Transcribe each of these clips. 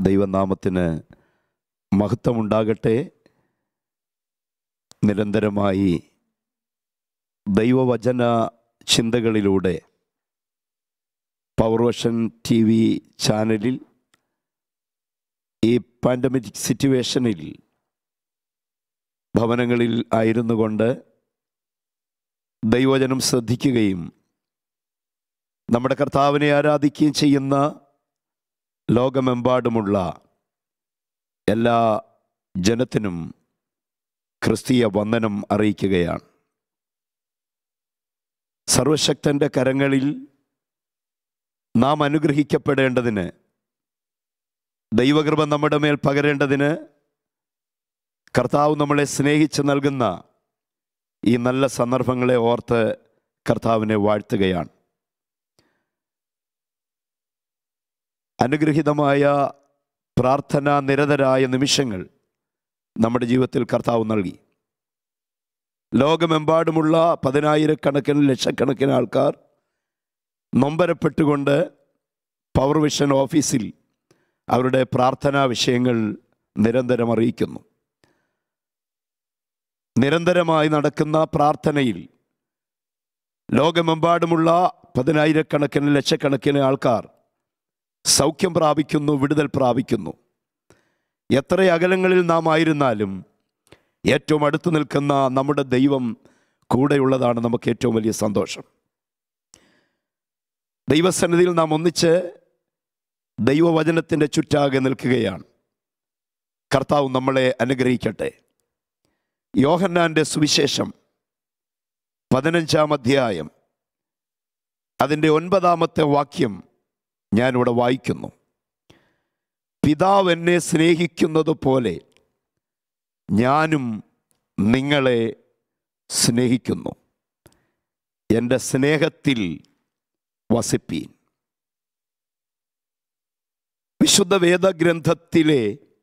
ദൈവനാമത്തിന് മഹത്വമുണ്ടാകട്ടെ നിരന്തരമായി ദൈവവചന ചിന്തകളിലൂടെ പവർവഷൻ ടി വി ചാനലിൽ ഈ പാൻഡമിക് സിറ്റുവേഷനിൽ ഭവനങ്ങളിൽ ആയിരുന്നു കൊണ്ട് ദൈവജനം ശ്രദ്ധിക്കുകയും നമ്മുടെ കർത്താവിനെ ആരാധിക്കുകയും ചെയ്യുന്ന ലോകമെമ്പാടുമുള്ള എല്ലാ ജനത്തിനും ക്രിസ്തീയ വന്ദനം അറിയിക്കുകയാണ് സർവശക്തൻ്റെ കരങ്ങളിൽ നാം അനുഗ്രഹിക്കപ്പെടേണ്ടതിന് ദൈവകൃപ നമ്മുടെ മേൽ പകരേണ്ടതിന് കർത്താവ് നമ്മളെ സ്നേഹിച്ച് നൽകുന്ന ഈ നല്ല സന്ദർഭങ്ങളെ ഓർത്ത് കർത്താവിനെ വാഴ്ത്തുകയാണ് അനുഗ്രഹീതമായ പ്രാർത്ഥന നിരതരായ നിമിഷങ്ങൾ നമ്മുടെ ജീവിതത്തിൽ കർത്താവ് നൽകി ലോകമെമ്പാടുമുള്ള പതിനായിരക്കണക്കിന് ലക്ഷക്കണക്കിന് ആൾക്കാർ നൊമ്പരപ്പെട്ടുകൊണ്ട് പവർ വിഷൻ ഓഫീസിൽ അവരുടെ പ്രാർത്ഥനാ വിഷയങ്ങൾ നിരന്തരം അറിയിക്കുന്നു നിരന്തരമായി നടക്കുന്ന പ്രാർത്ഥനയിൽ ലോകമെമ്പാടുമുള്ള പതിനായിരക്കണക്കിന് ലക്ഷക്കണക്കിന് ആൾക്കാർ സൗഖ്യം പ്രാപിക്കുന്നു വിടുതൽ പ്രാപിക്കുന്നു എത്ര അകലങ്ങളിൽ നാം ആയിരുന്നാലും ഏറ്റവും അടുത്ത് നിൽക്കുന്ന നമ്മുടെ ദൈവം കൂടെയുള്ളതാണ് നമുക്ക് ഏറ്റവും വലിയ സന്തോഷം ദൈവസന്നിധിയിൽ നാം ഒന്നിച്ച് ദൈവവചനത്തിൻ്റെ ചുറ്റാകെ നിൽക്കുകയാണ് കർത്താവ് നമ്മളെ അനുഗ്രഹിക്കട്ടെ യോഹന്നാൻ്റെ സുവിശേഷം പതിനഞ്ചാം അധ്യായം അതിൻ്റെ ഒൻപതാമത്തെ വാക്യം ഞാനിവിടെ വായിക്കുന്നു പിതാവ് എന്നെ സ്നേഹിക്കുന്നത് പോലെ ഞാനും നിങ്ങളെ സ്നേഹിക്കുന്നു എൻ്റെ സ്നേഹത്തിൽ വസിപ്പീൻ വിശുദ്ധ വേദഗ്രന്ഥത്തിലെ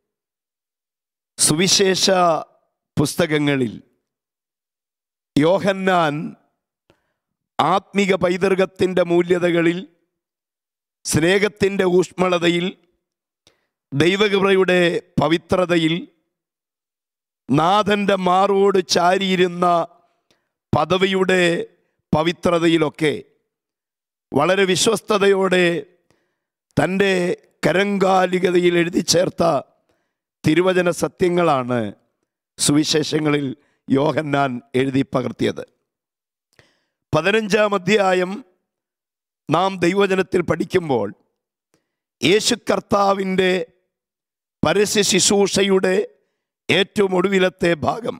സുവിശേഷ പുസ്തകങ്ങളിൽ യോഹന്നാൻ ആത്മിക പൈതൃകത്തിൻ്റെ മൂല്യതകളിൽ സ്നേഹത്തിൻ്റെ ഊഷ്മളതയിൽ ദൈവകൃപയുടെ പവിത്രതയിൽ നാഥൻ്റെ മാറോട് ചാരിയിരുന്ന പദവിയുടെ പവിത്രതയിലൊക്കെ വളരെ വിശ്വസ്തയോടെ തൻ്റെ കരങ്കാലികതയിൽ എഴുതി ചേർത്ത തിരുവചന സത്യങ്ങളാണ് സുവിശേഷങ്ങളിൽ യോഹന്നാൻ എഴുതി പകർത്തിയത് പതിനഞ്ചാം അധ്യായം നാം ദൈവജനത്തിൽ പഠിക്കുമ്പോൾ യേശു കർത്താവിൻ്റെ പരസ്യ ശുശ്രൂഷയുടെ ഏറ്റവും ഒടുവിലത്തെ ഭാഗം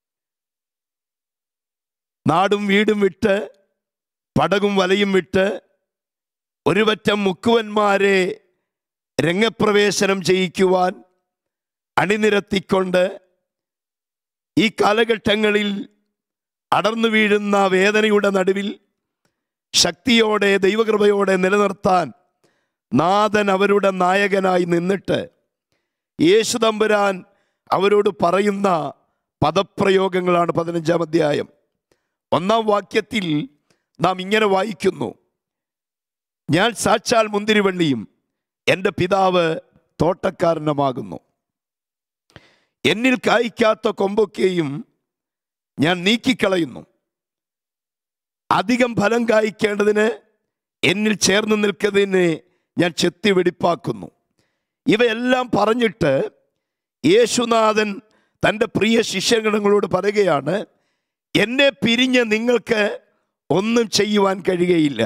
നാടും വീടും വിട്ട് പടകും വലയും വിട്ട് ഒരുപറ്റം മുക്കുവന്മാരെ രംഗപ്രവേശനം ചെയ്യിക്കുവാൻ അണിനിരത്തിക്കൊണ്ട് ഈ കാലഘട്ടങ്ങളിൽ അടർന്നു വീഴുന്ന വേദനയുടെ നടുവിൽ ശക്തിയോടെ ദൈവകൃപയോടെ നിലനിർത്താൻ നാഥൻ അവരുടെ നായകനായി നിന്നിട്ട് യേശു തമ്പുരാൻ അവരോട് പറയുന്ന പദപ്രയോഗങ്ങളാണ് പതിനഞ്ചാം അധ്യായം ഒന്നാം വാക്യത്തിൽ നാം ഇങ്ങനെ വായിക്കുന്നു ഞാൻ സാക്ഷാൽ മുന്തിരിവള്ളിയും എൻ്റെ പിതാവ് തോട്ടക്കാരനുമാകുന്നു എന്നിൽ കായ്ക്കാത്ത കൊമ്പൊക്കെയും ഞാൻ നീക്കിക്കളയുന്നു അധികം ഫലം കായ്ക്കേണ്ടതിന് എന്നിൽ ചേർന്ന് നിൽക്കുന്നതിനെ ഞാൻ ചെത്തി വെടിപ്പാക്കുന്നു ഇവയെല്ലാം പറഞ്ഞിട്ട് യേശുനാഥൻ തൻ്റെ പ്രിയ ശിഷ്യഗണങ്ങളോട് പറയുകയാണ് എന്നെ പിരിഞ്ഞ് നിങ്ങൾക്ക് ഒന്നും ചെയ്യുവാൻ കഴിയുകയില്ല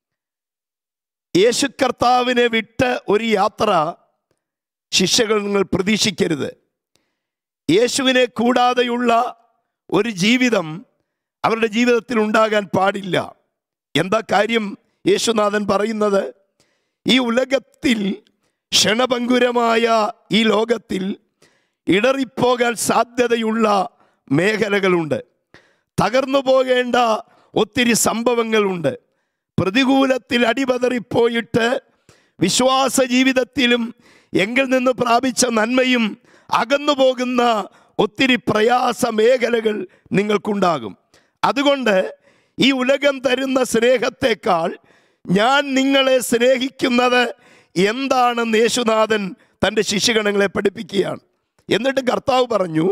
യേശു കർത്താവിനെ വിട്ട് ഒരു യാത്ര ശിഷ്യകൾ നിങ്ങൾ പ്രതീക്ഷിക്കരുത് യേശുവിനെ കൂടാതെയുള്ള ഒരു ജീവിതം അവരുടെ ജീവിതത്തിൽ ഉണ്ടാകാൻ പാടില്ല എന്താ കാര്യം യേശുനാഥൻ പറയുന്നത് ഈ ഉലകത്തിൽ ക്ഷണഭങ്കുരമായ ഈ ലോകത്തിൽ ഇടറിപ്പോകാൻ സാധ്യതയുള്ള മേഖലകളുണ്ട് തകർന്നു പോകേണ്ട ഒത്തിരി സംഭവങ്ങളുണ്ട് പ്രതികൂലത്തിൽ അടിപതറിപ്പോയിട്ട് വിശ്വാസ ജീവിതത്തിലും എങ്കിൽ നിന്ന് പ്രാപിച്ച നന്മയും അകന്നു പോകുന്ന ഒത്തിരി പ്രയാസ മേഖലകൾ നിങ്ങൾക്കുണ്ടാകും അതുകൊണ്ട് ഈ ഉലകം തരുന്ന സ്നേഹത്തെക്കാൾ ഞാൻ നിങ്ങളെ സ്നേഹിക്കുന്നത് എന്താണെന്ന് യേശുനാഥൻ തൻ്റെ ശിഷ്യഗണങ്ങളെ പഠിപ്പിക്കുകയാണ് എന്നിട്ട് കർത്താവ് പറഞ്ഞു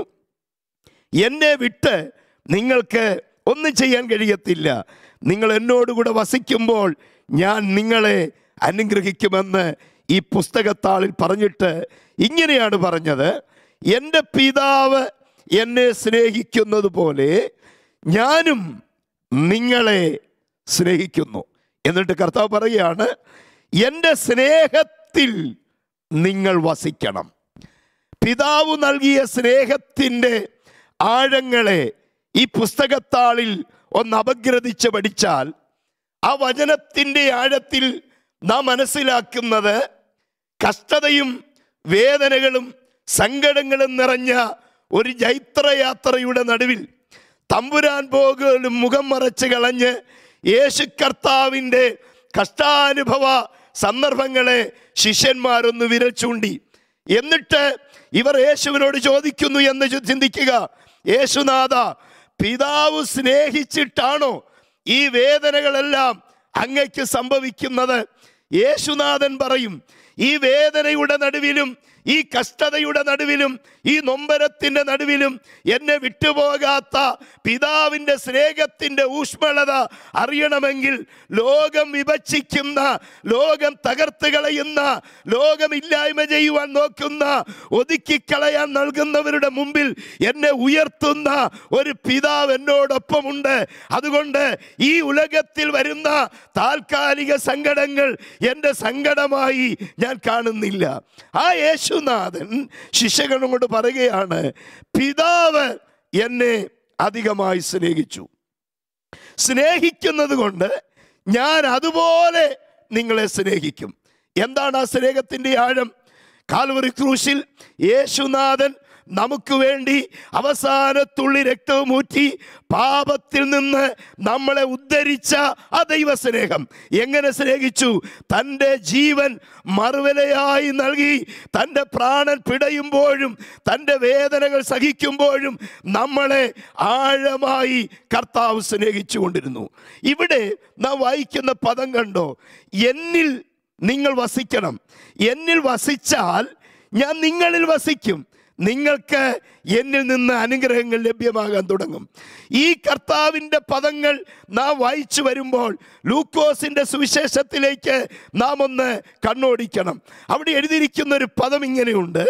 എന്നെ വിട്ട് നിങ്ങൾക്ക് ഒന്നും ചെയ്യാൻ കഴിയത്തില്ല നിങ്ങൾ എന്നോടുകൂടെ വസിക്കുമ്പോൾ ഞാൻ നിങ്ങളെ അനുഗ്രഹിക്കുമെന്ന് ഈ പുസ്തകത്താളിൽ പറഞ്ഞിട്ട് ഇങ്ങനെയാണ് പറഞ്ഞത് എൻ്റെ പിതാവ് എന്നെ സ്നേഹിക്കുന്നത് പോലെ ഞാനും നിങ്ങളെ സ്നേഹിക്കുന്നു എന്നിട്ട് കർത്താവ് പറയുകയാണ് എൻ്റെ സ്നേഹത്തിൽ നിങ്ങൾ വസിക്കണം പിതാവ് നൽകിയ സ്നേഹത്തിൻ്റെ ആഴങ്ങളെ ഈ പുസ്തകത്താളിൽ ഒന്ന് അപഗ്രഥിച്ച് പഠിച്ചാൽ ആ വചനത്തിൻ്റെ ആഴത്തിൽ നാം മനസ്സിലാക്കുന്നത് കഷ്ടതയും വേദനകളും സങ്കടങ്ങളും നിറഞ്ഞ ഒരു ജൈത്രയാത്രയുടെ നടുവിൽ തമ്പുരാൻ പോകലും മുഖം മറച്ച് കളഞ്ഞ് യേശു കർത്താവിൻ്റെ കഷ്ടാനുഭവ സന്ദർഭങ്ങളെ ശിഷ്യന്മാരൊന്ന് വിരൽ ചൂണ്ടി എന്നിട്ട് ഇവർ യേശുവിനോട് ചോദിക്കുന്നു എന്ന് ചി- ചിന്തിക്കുക യേശുനാഥ പിതാവ് സ്നേഹിച്ചിട്ടാണോ ഈ വേദനകളെല്ലാം അങ്ങയ്ക്ക് സംഭവിക്കുന്നത് യേശുനാഥൻ പറയും ഈ വേദനയുടെ നടുവിലും ഈ കഷ്ടതയുടെ നടുവിലും ഈ നൊമ്പരത്തിൻ്റെ നടുവിലും എന്നെ വിട്ടുപോകാത്ത പിതാവിൻ്റെ സ്നേഹത്തിൻ്റെ ഊഷ്മളത അറിയണമെങ്കിൽ ലോകം വിഭജിക്കുന്ന ലോകം തകർത്ത് കളയുന്ന ലോകമില്ലായ്മ ചെയ്യുവാൻ നോക്കുന്ന ഒതുക്കിക്കളയാൻ നൽകുന്നവരുടെ മുമ്പിൽ എന്നെ ഉയർത്തുന്ന ഒരു പിതാവ് എന്നോടൊപ്പമുണ്ട് അതുകൊണ്ട് ഈ ഉലകത്തിൽ വരുന്ന താൽക്കാലിക സങ്കടങ്ങൾ എൻ്റെ സങ്കടമായി ഞാൻ കാണുന്നില്ല ആ യേശുനാഥൻ ശിഷ്യഗണോട് പറയുകയാണ് പിതാവ് എന്നെ അധികമായി സ്നേഹിച്ചു സ്നേഹിക്കുന്നത് കൊണ്ട് ഞാൻ അതുപോലെ നിങ്ങളെ സ്നേഹിക്കും എന്താണ് ആ സ്നേഹത്തിൻ്റെ ആഴം കാൽവറി ക്രൂശിൽ യേശുനാഥൻ നമുക്ക് വേണ്ടി അവസാനത്തുള്ളി രക്തവും ഊറ്റി പാപത്തിൽ നിന്ന് നമ്മളെ ഉദ്ധരിച്ച ആ ദൈവസ്നേഹം എങ്ങനെ സ്നേഹിച്ചു തൻ്റെ ജീവൻ മറുവിലയായി നൽകി തൻ്റെ പ്രാണൻ പിടയുമ്പോഴും തൻ്റെ വേദനകൾ സഹിക്കുമ്പോഴും നമ്മളെ ആഴമായി കർത്താവ് സ്നേഹിച്ചു കൊണ്ടിരുന്നു ഇവിടെ നാം വായിക്കുന്ന പദം കണ്ടോ എന്നിൽ നിങ്ങൾ വസിക്കണം എന്നിൽ വസിച്ചാൽ ഞാൻ നിങ്ങളിൽ വസിക്കും നിങ്ങൾക്ക് എന്നിൽ നിന്ന് അനുഗ്രഹങ്ങൾ ലഭ്യമാകാൻ തുടങ്ങും ഈ കർത്താവിൻ്റെ പദങ്ങൾ നാം വായിച്ചു വരുമ്പോൾ ലൂക്കോസിൻ്റെ സുവിശേഷത്തിലേക്ക് നാം ഒന്ന് കണ്ണോടിക്കണം അവിടെ എഴുതിയിരിക്കുന്ന ഒരു പദം ഇങ്ങനെയുണ്ട്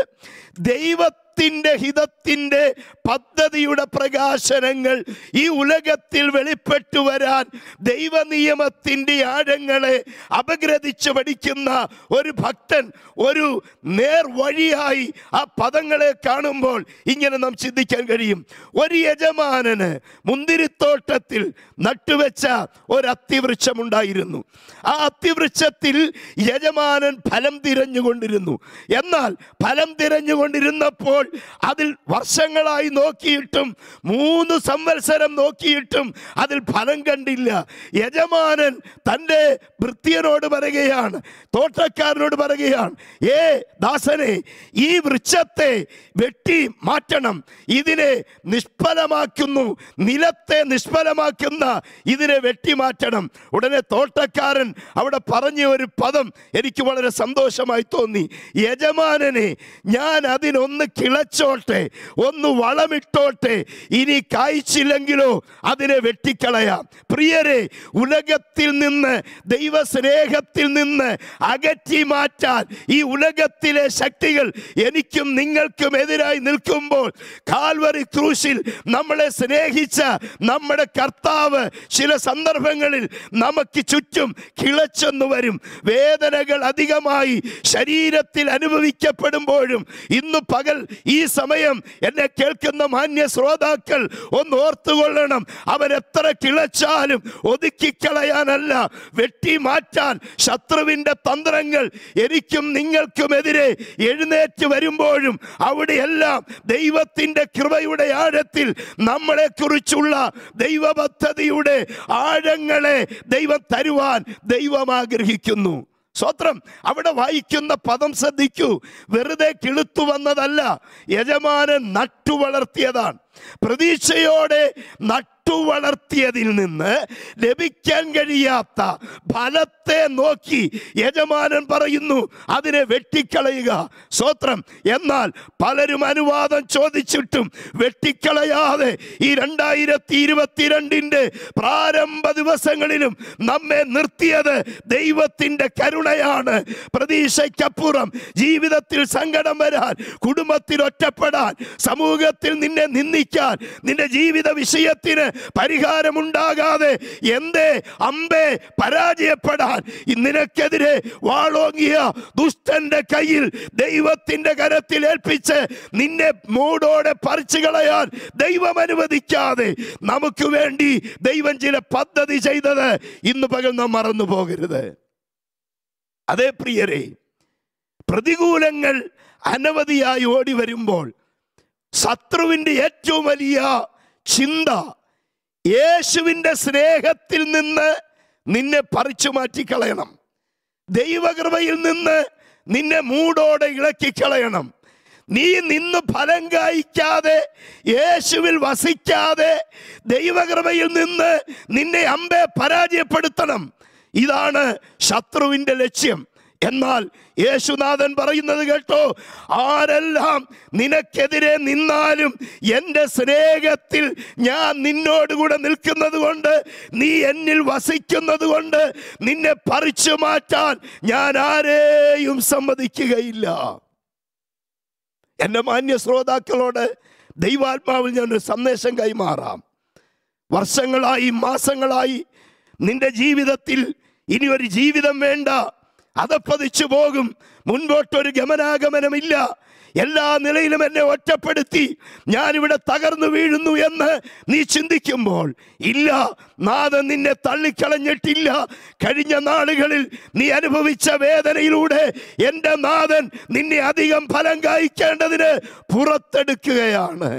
ദൈവത്തിൻ്റെ ഹിതത്തിൻ്റെ പദ്ധതിയുടെ പ്രകാശനങ്ങൾ ഈ ഉലകത്തിൽ വെളിപ്പെട്ടു വരാൻ ദൈവനിയമത്തിൻ്റെ ആഴങ്ങളെ അപഗ്രഥിച്ച് പഠിക്കുന്ന ഒരു ഭക്തൻ ഒരു നേർ വഴിയായി ആ പദങ്ങളെ കാണുമ്പോൾ ഇങ്ങനെ നാം ചിന്തിക്കാൻ കഴിയും ഒരു യജമാനന് മുന്തിരിത്തോട്ടത്തിൽ നട്ടുവെച്ച ഒരു അത്തിവൃക്ഷമുണ്ടായിരുന്നു ആ അത്തിവൃക്ഷത്തിൽ യജമാനൻ ഫലം തിരഞ്ഞുകൊണ്ടിരുന്നു എന്നാൽ ഫലം തിരഞ്ഞുകൊണ്ടിരുന്നപ്പോൾ അതിൽ വർഷങ്ങളായി നോക്കിയിട്ടും മൂന്ന് സംവത്സരം നോക്കിയിട്ടും അതിൽ ഫലം കണ്ടില്ല യജമാനൻ തൻ്റെ ഭൃത്യനോട് പറയുകയാണ് തോട്ടക്കാരനോട് പറയുകയാണ് ഏ ദാസനെ ഈ വൃക്ഷത്തെ വെട്ടി മാറ്റണം ഇതിനെ നിഷ്ഫലമാക്കുന്നു നിലത്തെ നിഷ്ഫലമാക്കുന്ന ഇതിനെ വെട്ടി മാറ്റണം ഉടനെ തോട്ടക്കാരൻ അവിടെ പറഞ്ഞ ഒരു പദം എനിക്ക് വളരെ സന്തോഷമായി തോന്നി യജമാനനെ ഞാൻ അതിനൊന്ന് കിളച്ചോട്ടെ ഒന്ന് വളമിട്ടോട്ടെ ഇനി കായ്ച്ചില്ലെങ്കിലോ അതിനെ വെട്ടിക്കളയാം പ്രിയരെ ഉലകത്തിൽ നിന്ന് ദൈവസ്നേഹത്തിൽ നിന്ന് അകറ്റി മാറ്റാൻ ഈ ഉലകത്തിലെ ശക്തികൾ എനിക്കും നിങ്ങൾക്കും എതിരായി നിൽക്കുമ്പോൾ കാൽവറി ക്രൂശിൽ നമ്മളെ സ്നേഹിച്ച നമ്മുടെ കർത്താവ് ചില സന്ദർഭങ്ങളിൽ നമുക്ക് ചുറ്റും കിളച്ചെന്നു വരും വേദനകൾ അധികമായി ശരീരത്തിൽ അനുഭവിക്കപ്പെടുമ്പോഴും ഇന്ന് പകൽ ഈ സമയം എന്നെ കേൾക്കുന്ന മാന്യ ശ്രോതാക്കൾ ഒന്ന് ഓർത്തുകൊള്ളണം അവൻ എത്ര കിളച്ചാലും ഒതുക്കിക്കളയാനല്ല വെട്ടി മാറ്റാൻ ശത്രുവിൻ്റെ തന്ത്രങ്ങൾ എനിക്കും നിങ്ങൾക്കുമെതിരെ എഴുന്നേറ്റ് വരുമ്പോഴും അവിടെയെല്ലാം ദൈവത്തിൻ്റെ കൃപയുടെ ആഴത്തിൽ നമ്മളെക്കുറിച്ചുള്ള ദൈവപദ്ധതിയുടെ ആഴങ്ങളെ ദൈവം തരുവാൻ ദൈവം ആഗ്രഹിക്കുന്നു സ്വത്രം അവിടെ വായിക്കുന്ന പദം ശ്രദ്ധിക്കൂ വെറുതെ കിളുത്തു വന്നതല്ല യജമാനൻ നട്ടു വളർത്തിയതാണ് പ്രതീക്ഷയോടെ നട്ടു നട്ടു വളർത്തിയതിൽ നിന്ന് ലഭിക്കാൻ കഴിയാത്ത ഫലത്തെ നോക്കി യജമാനൻ പറയുന്നു അതിനെ വെട്ടിക്കളയുക സ്വത്രം എന്നാൽ പലരും അനുവാദം ചോദിച്ചിട്ടും വെട്ടിക്കളയാതെ ഈ രണ്ടായിരത്തി ഇരുപത്തിരണ്ടിന്റെ പ്രാരംഭ ദിവസങ്ങളിലും നമ്മെ നിർത്തിയത് ദൈവത്തിന്റെ കരുണയാണ് പ്രതീക്ഷയ്ക്കപ്പുറം ജീവിതത്തിൽ സങ്കടം വരാൻ കുടുംബത്തിൽ ഒറ്റപ്പെടാൻ സമൂഹത്തിൽ നിന്നെ നിന്ദിക്കാൻ നിന്റെ ജീവിത വിഷയത്തിന് പരിഹാരമുണ്ടാകാതെ എന്തേ അമ്പേ പരാജയപ്പെടാൻ നിനക്കെതിരെ വാളോങ്ങിയ ദുഷ്ടന്റെ കയ്യിൽ ദൈവത്തിന്റെ കരത്തിൽ ഏൽപ്പിച്ച് നിന്നെ മൂടോടെ പറിച്ചു കളയാൻ ദൈവം അനുവദിക്കാതെ നമുക്ക് വേണ്ടി ദൈവം ചില പദ്ധതി ചെയ്തത് ഇന്ന് പകൽ നാം മറന്നു പോകരുത് അതേ പ്രിയരെ പ്രതികൂലങ്ങൾ അനവധിയായി ഓടി വരുമ്പോൾ ശത്രുവിൻ്റെ ഏറ്റവും വലിയ ചിന്ത യേശുവിൻ്റെ സ്നേഹത്തിൽ നിന്ന് നിന്നെ പറിച്ചു മാറ്റിക്കളയണം ദൈവകൃപയിൽ നിന്ന് നിന്നെ മൂടോടെ ഇളക്കിക്കളയണം നീ നിന്ന് ഫലം കായ്ക്കാതെ യേശുവിൽ വസിക്കാതെ ദൈവകൃപയിൽ നിന്ന് നിന്നെ അമ്പെ പരാജയപ്പെടുത്തണം ഇതാണ് ശത്രുവിൻ്റെ ലക്ഷ്യം എന്നാൽ യേശുനാഥൻ പറയുന്നത് കേട്ടോ ആരെല്ലാം നിനക്കെതിരെ നിന്നാലും എൻ്റെ സ്നേഹത്തിൽ ഞാൻ നിന്നോടുകൂടെ നിൽക്കുന്നത് കൊണ്ട് നീ എന്നിൽ വസിക്കുന്നത് കൊണ്ട് നിന്നെ പറിച്ചു മാറ്റാൻ ഞാൻ ആരെയും സമ്മതിക്കുകയില്ല എൻ്റെ മാന്യ ശ്രോതാക്കളോട് ദൈവാത്മാവിൽ ഞാനൊരു സന്ദേശം കൈമാറാം വർഷങ്ങളായി മാസങ്ങളായി നിന്റെ ജീവിതത്തിൽ ഇനി ഒരു ജീവിതം വേണ്ട അതപ്പതിച്ചു പോകും മുൻപോട്ടൊരു ഗമനാഗമനമില്ല എല്ലാ നിലയിലും എന്നെ ഒറ്റപ്പെടുത്തി ഞാനിവിടെ തകർന്നു വീഴുന്നു എന്ന് നീ ചിന്തിക്കുമ്പോൾ ഇല്ല നാഥൻ നിന്നെ തള്ളിക്കളഞ്ഞിട്ടില്ല കഴിഞ്ഞ നാളുകളിൽ നീ അനുഭവിച്ച വേദനയിലൂടെ എൻ്റെ നാഥൻ നിന്നെ അധികം ഫലം കായ്ക്കേണ്ടതിന് പുറത്തെടുക്കുകയാണ്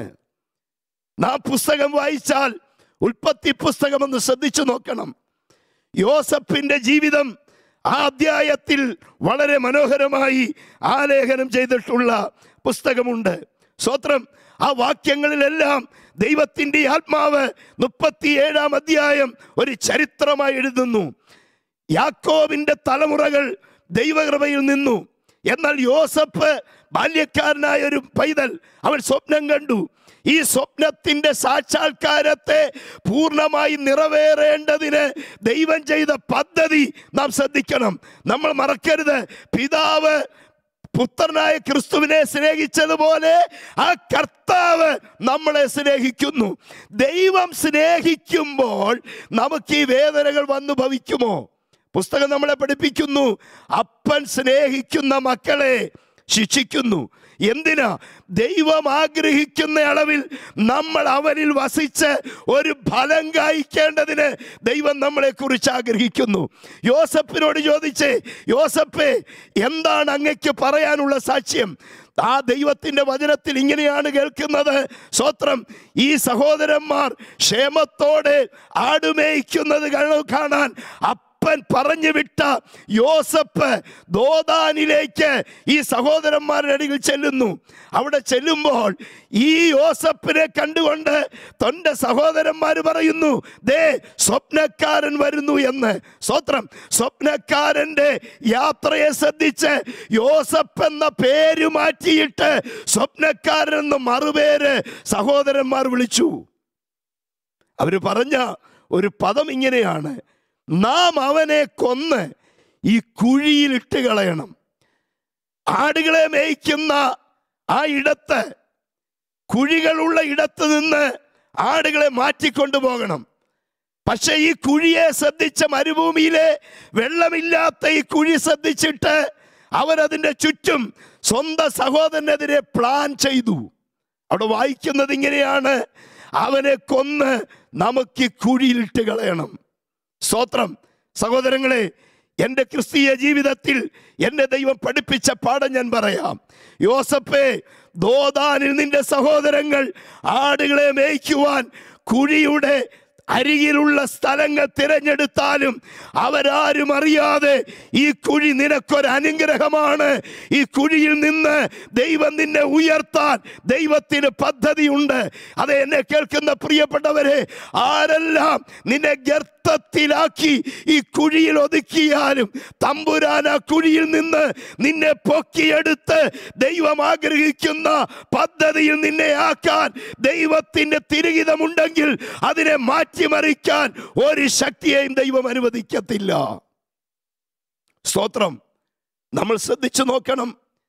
നാം പുസ്തകം വായിച്ചാൽ ഉൽപ്പത്തി പുസ്തകം ഒന്ന് ശ്രദ്ധിച്ചു നോക്കണം യോസഫിന്റെ ജീവിതം ആ അധ്യായത്തിൽ വളരെ മനോഹരമായി ആലേഖനം ചെയ്തിട്ടുള്ള പുസ്തകമുണ്ട് സ്വത്രം ആ വാക്യങ്ങളിലെല്ലാം ദൈവത്തിൻ്റെ ആത്മാവ് മുപ്പത്തിയേഴാം അധ്യായം ഒരു ചരിത്രമായി എഴുതുന്നു യാക്കോബിന്റെ തലമുറകൾ ദൈവകൃപയിൽ നിന്നു എന്നാൽ യോസഫ് ബാല്യക്കാരനായ ഒരു പൈതൽ അവൻ സ്വപ്നം കണ്ടു ഈ സ്വപ്നത്തിന്റെ സാക്ഷാത്കാരത്തെ പൂർണ്ണമായി നിറവേറേണ്ടതിന് ദൈവം ചെയ്ത പദ്ധതി നാം ശ്രദ്ധിക്കണം നമ്മൾ മറക്കരുത് പിതാവ് പുത്രനായ ക്രിസ്തുവിനെ സ്നേഹിച്ചതുപോലെ ആ കർത്താവ് നമ്മളെ സ്നേഹിക്കുന്നു ദൈവം സ്നേഹിക്കുമ്പോൾ നമുക്ക് ഈ വേദനകൾ വന്നു ഭവിക്കുമോ പുസ്തകം നമ്മളെ പഠിപ്പിക്കുന്നു അപ്പൻ സ്നേഹിക്കുന്ന മക്കളെ ശിക്ഷിക്കുന്നു എന്തിനാ ദൈവം ആഗ്രഹിക്കുന്ന അളവിൽ നമ്മൾ അവനിൽ വസിച്ച് ഒരു ഫലം കായ്ക്കേണ്ടതിന് ദൈവം നമ്മളെ കുറിച്ച് ആഗ്രഹിക്കുന്നു യോസഫിനോട് ചോദിച്ചേ യോസഫേ എന്താണ് അങ്ങയ്ക്ക് പറയാനുള്ള സാക്ഷ്യം ആ ദൈവത്തിന്റെ വചനത്തിൽ ഇങ്ങനെയാണ് കേൾക്കുന്നത് സ്വത്രം ഈ സഹോദരന്മാർ ക്ഷേമത്തോടെ ആടുമേയ്ക്കുന്നത് കാണ- കാണാൻ അപ്പൻ പറഞ്ഞു വിട്ട യോസഫ് ദോദാനിലേക്ക് ഈ സഹോദരന്മാരുടെ അടിയിൽ ചെല്ലുന്നു അവിടെ ചെല്ലുമ്പോൾ ഈ യോസഫിനെ കണ്ടുകൊണ്ട് തൻ്റെ സഹോദരന്മാർ പറയുന്നു ദേ സ്വപ്നക്കാരൻ വരുന്നു എന്ന് സ്വത്രം സ്വപ്നക്കാരൻ്റെ യാത്രയെ ശ്രദ്ധിച്ച് യോസഫ് എന്ന പേര് മാറ്റിയിട്ട് സ്വപ്നക്കാരൻ എന്ന മറുപേര് സഹോദരന്മാർ വിളിച്ചു അവർ പറഞ്ഞ ഒരു പദം ഇങ്ങനെയാണ് നാം അവനെ കൊന്ന് ഈ കുഴിയിൽ ഇട്ട് കളയണം ആടുകളെ മേയ്ക്കുന്ന ആ ഇടത്ത് കുഴികളുള്ള ഇടത്ത് നിന്ന് ആടുകളെ മാറ്റിക്കൊണ്ടു പോകണം പക്ഷെ ഈ കുഴിയെ ശ്രദ്ധിച്ച മരുഭൂമിയിലെ വെള്ളമില്ലാത്ത ഈ കുഴി ശ്രദ്ധിച്ചിട്ട് അവരതിൻ്റെ ചുറ്റും സ്വന്തം സഹോദരനെതിരെ പ്ലാൻ ചെയ്തു അവിടെ വായിക്കുന്നത് ഇങ്ങനെയാണ് അവനെ കൊന്ന് നമുക്ക് ഈ കുഴിയിലിട്ട് കളയണം സ്തോത്രം സഹോദരങ്ങളെ എൻ്റെ ക്രിസ്തീയ ജീവിതത്തിൽ എന്നെ ദൈവം പഠിപ്പിച്ച പാഠം ഞാൻ പറയാം യോസഫേ ദോദാനിൽ നിന്റെ സഹോദരങ്ങൾ ആടുകളെ മേയ്ക്കുവാൻ കുഴിയുടെ അരികിലുള്ള സ്ഥലങ്ങൾ തിരഞ്ഞെടുത്താലും അവരാരും അറിയാതെ ഈ കുഴി നിനക്കൊരു അനുഗ്രഹമാണ് ഈ കുഴിയിൽ നിന്ന് ദൈവം നിന്നെ ഉയർത്താൻ ദൈവത്തിന് പദ്ധതിയുണ്ട് അത് എന്നെ കേൾക്കുന്ന പ്രിയപ്പെട്ടവരെ ആരെല്ലാം നിന്നെ ഗർത്തത്തിലാക്കി ഈ കുഴിയിൽ ഒതുക്കിയാലും തമ്പുരാൻ ആ കുഴിയിൽ നിന്ന് നിന്നെ പൊക്കിയെടുത്ത് ദൈവം ആഗ്രഹിക്കുന്ന പദ്ധതിയിൽ നിന്നെ ആക്കാൻ ദൈവത്തിന്റെ തിരുഹിതമുണ്ടെങ്കിൽ അതിനെ മാറ്റിമറിക്കാൻ ഒരു ശക്തിയെയും ദൈവം അനുവദിക്കത്തില്ല സ്തോത്രം നമ്മൾ ശ്രദ്ധിച്ചു നോക്കണം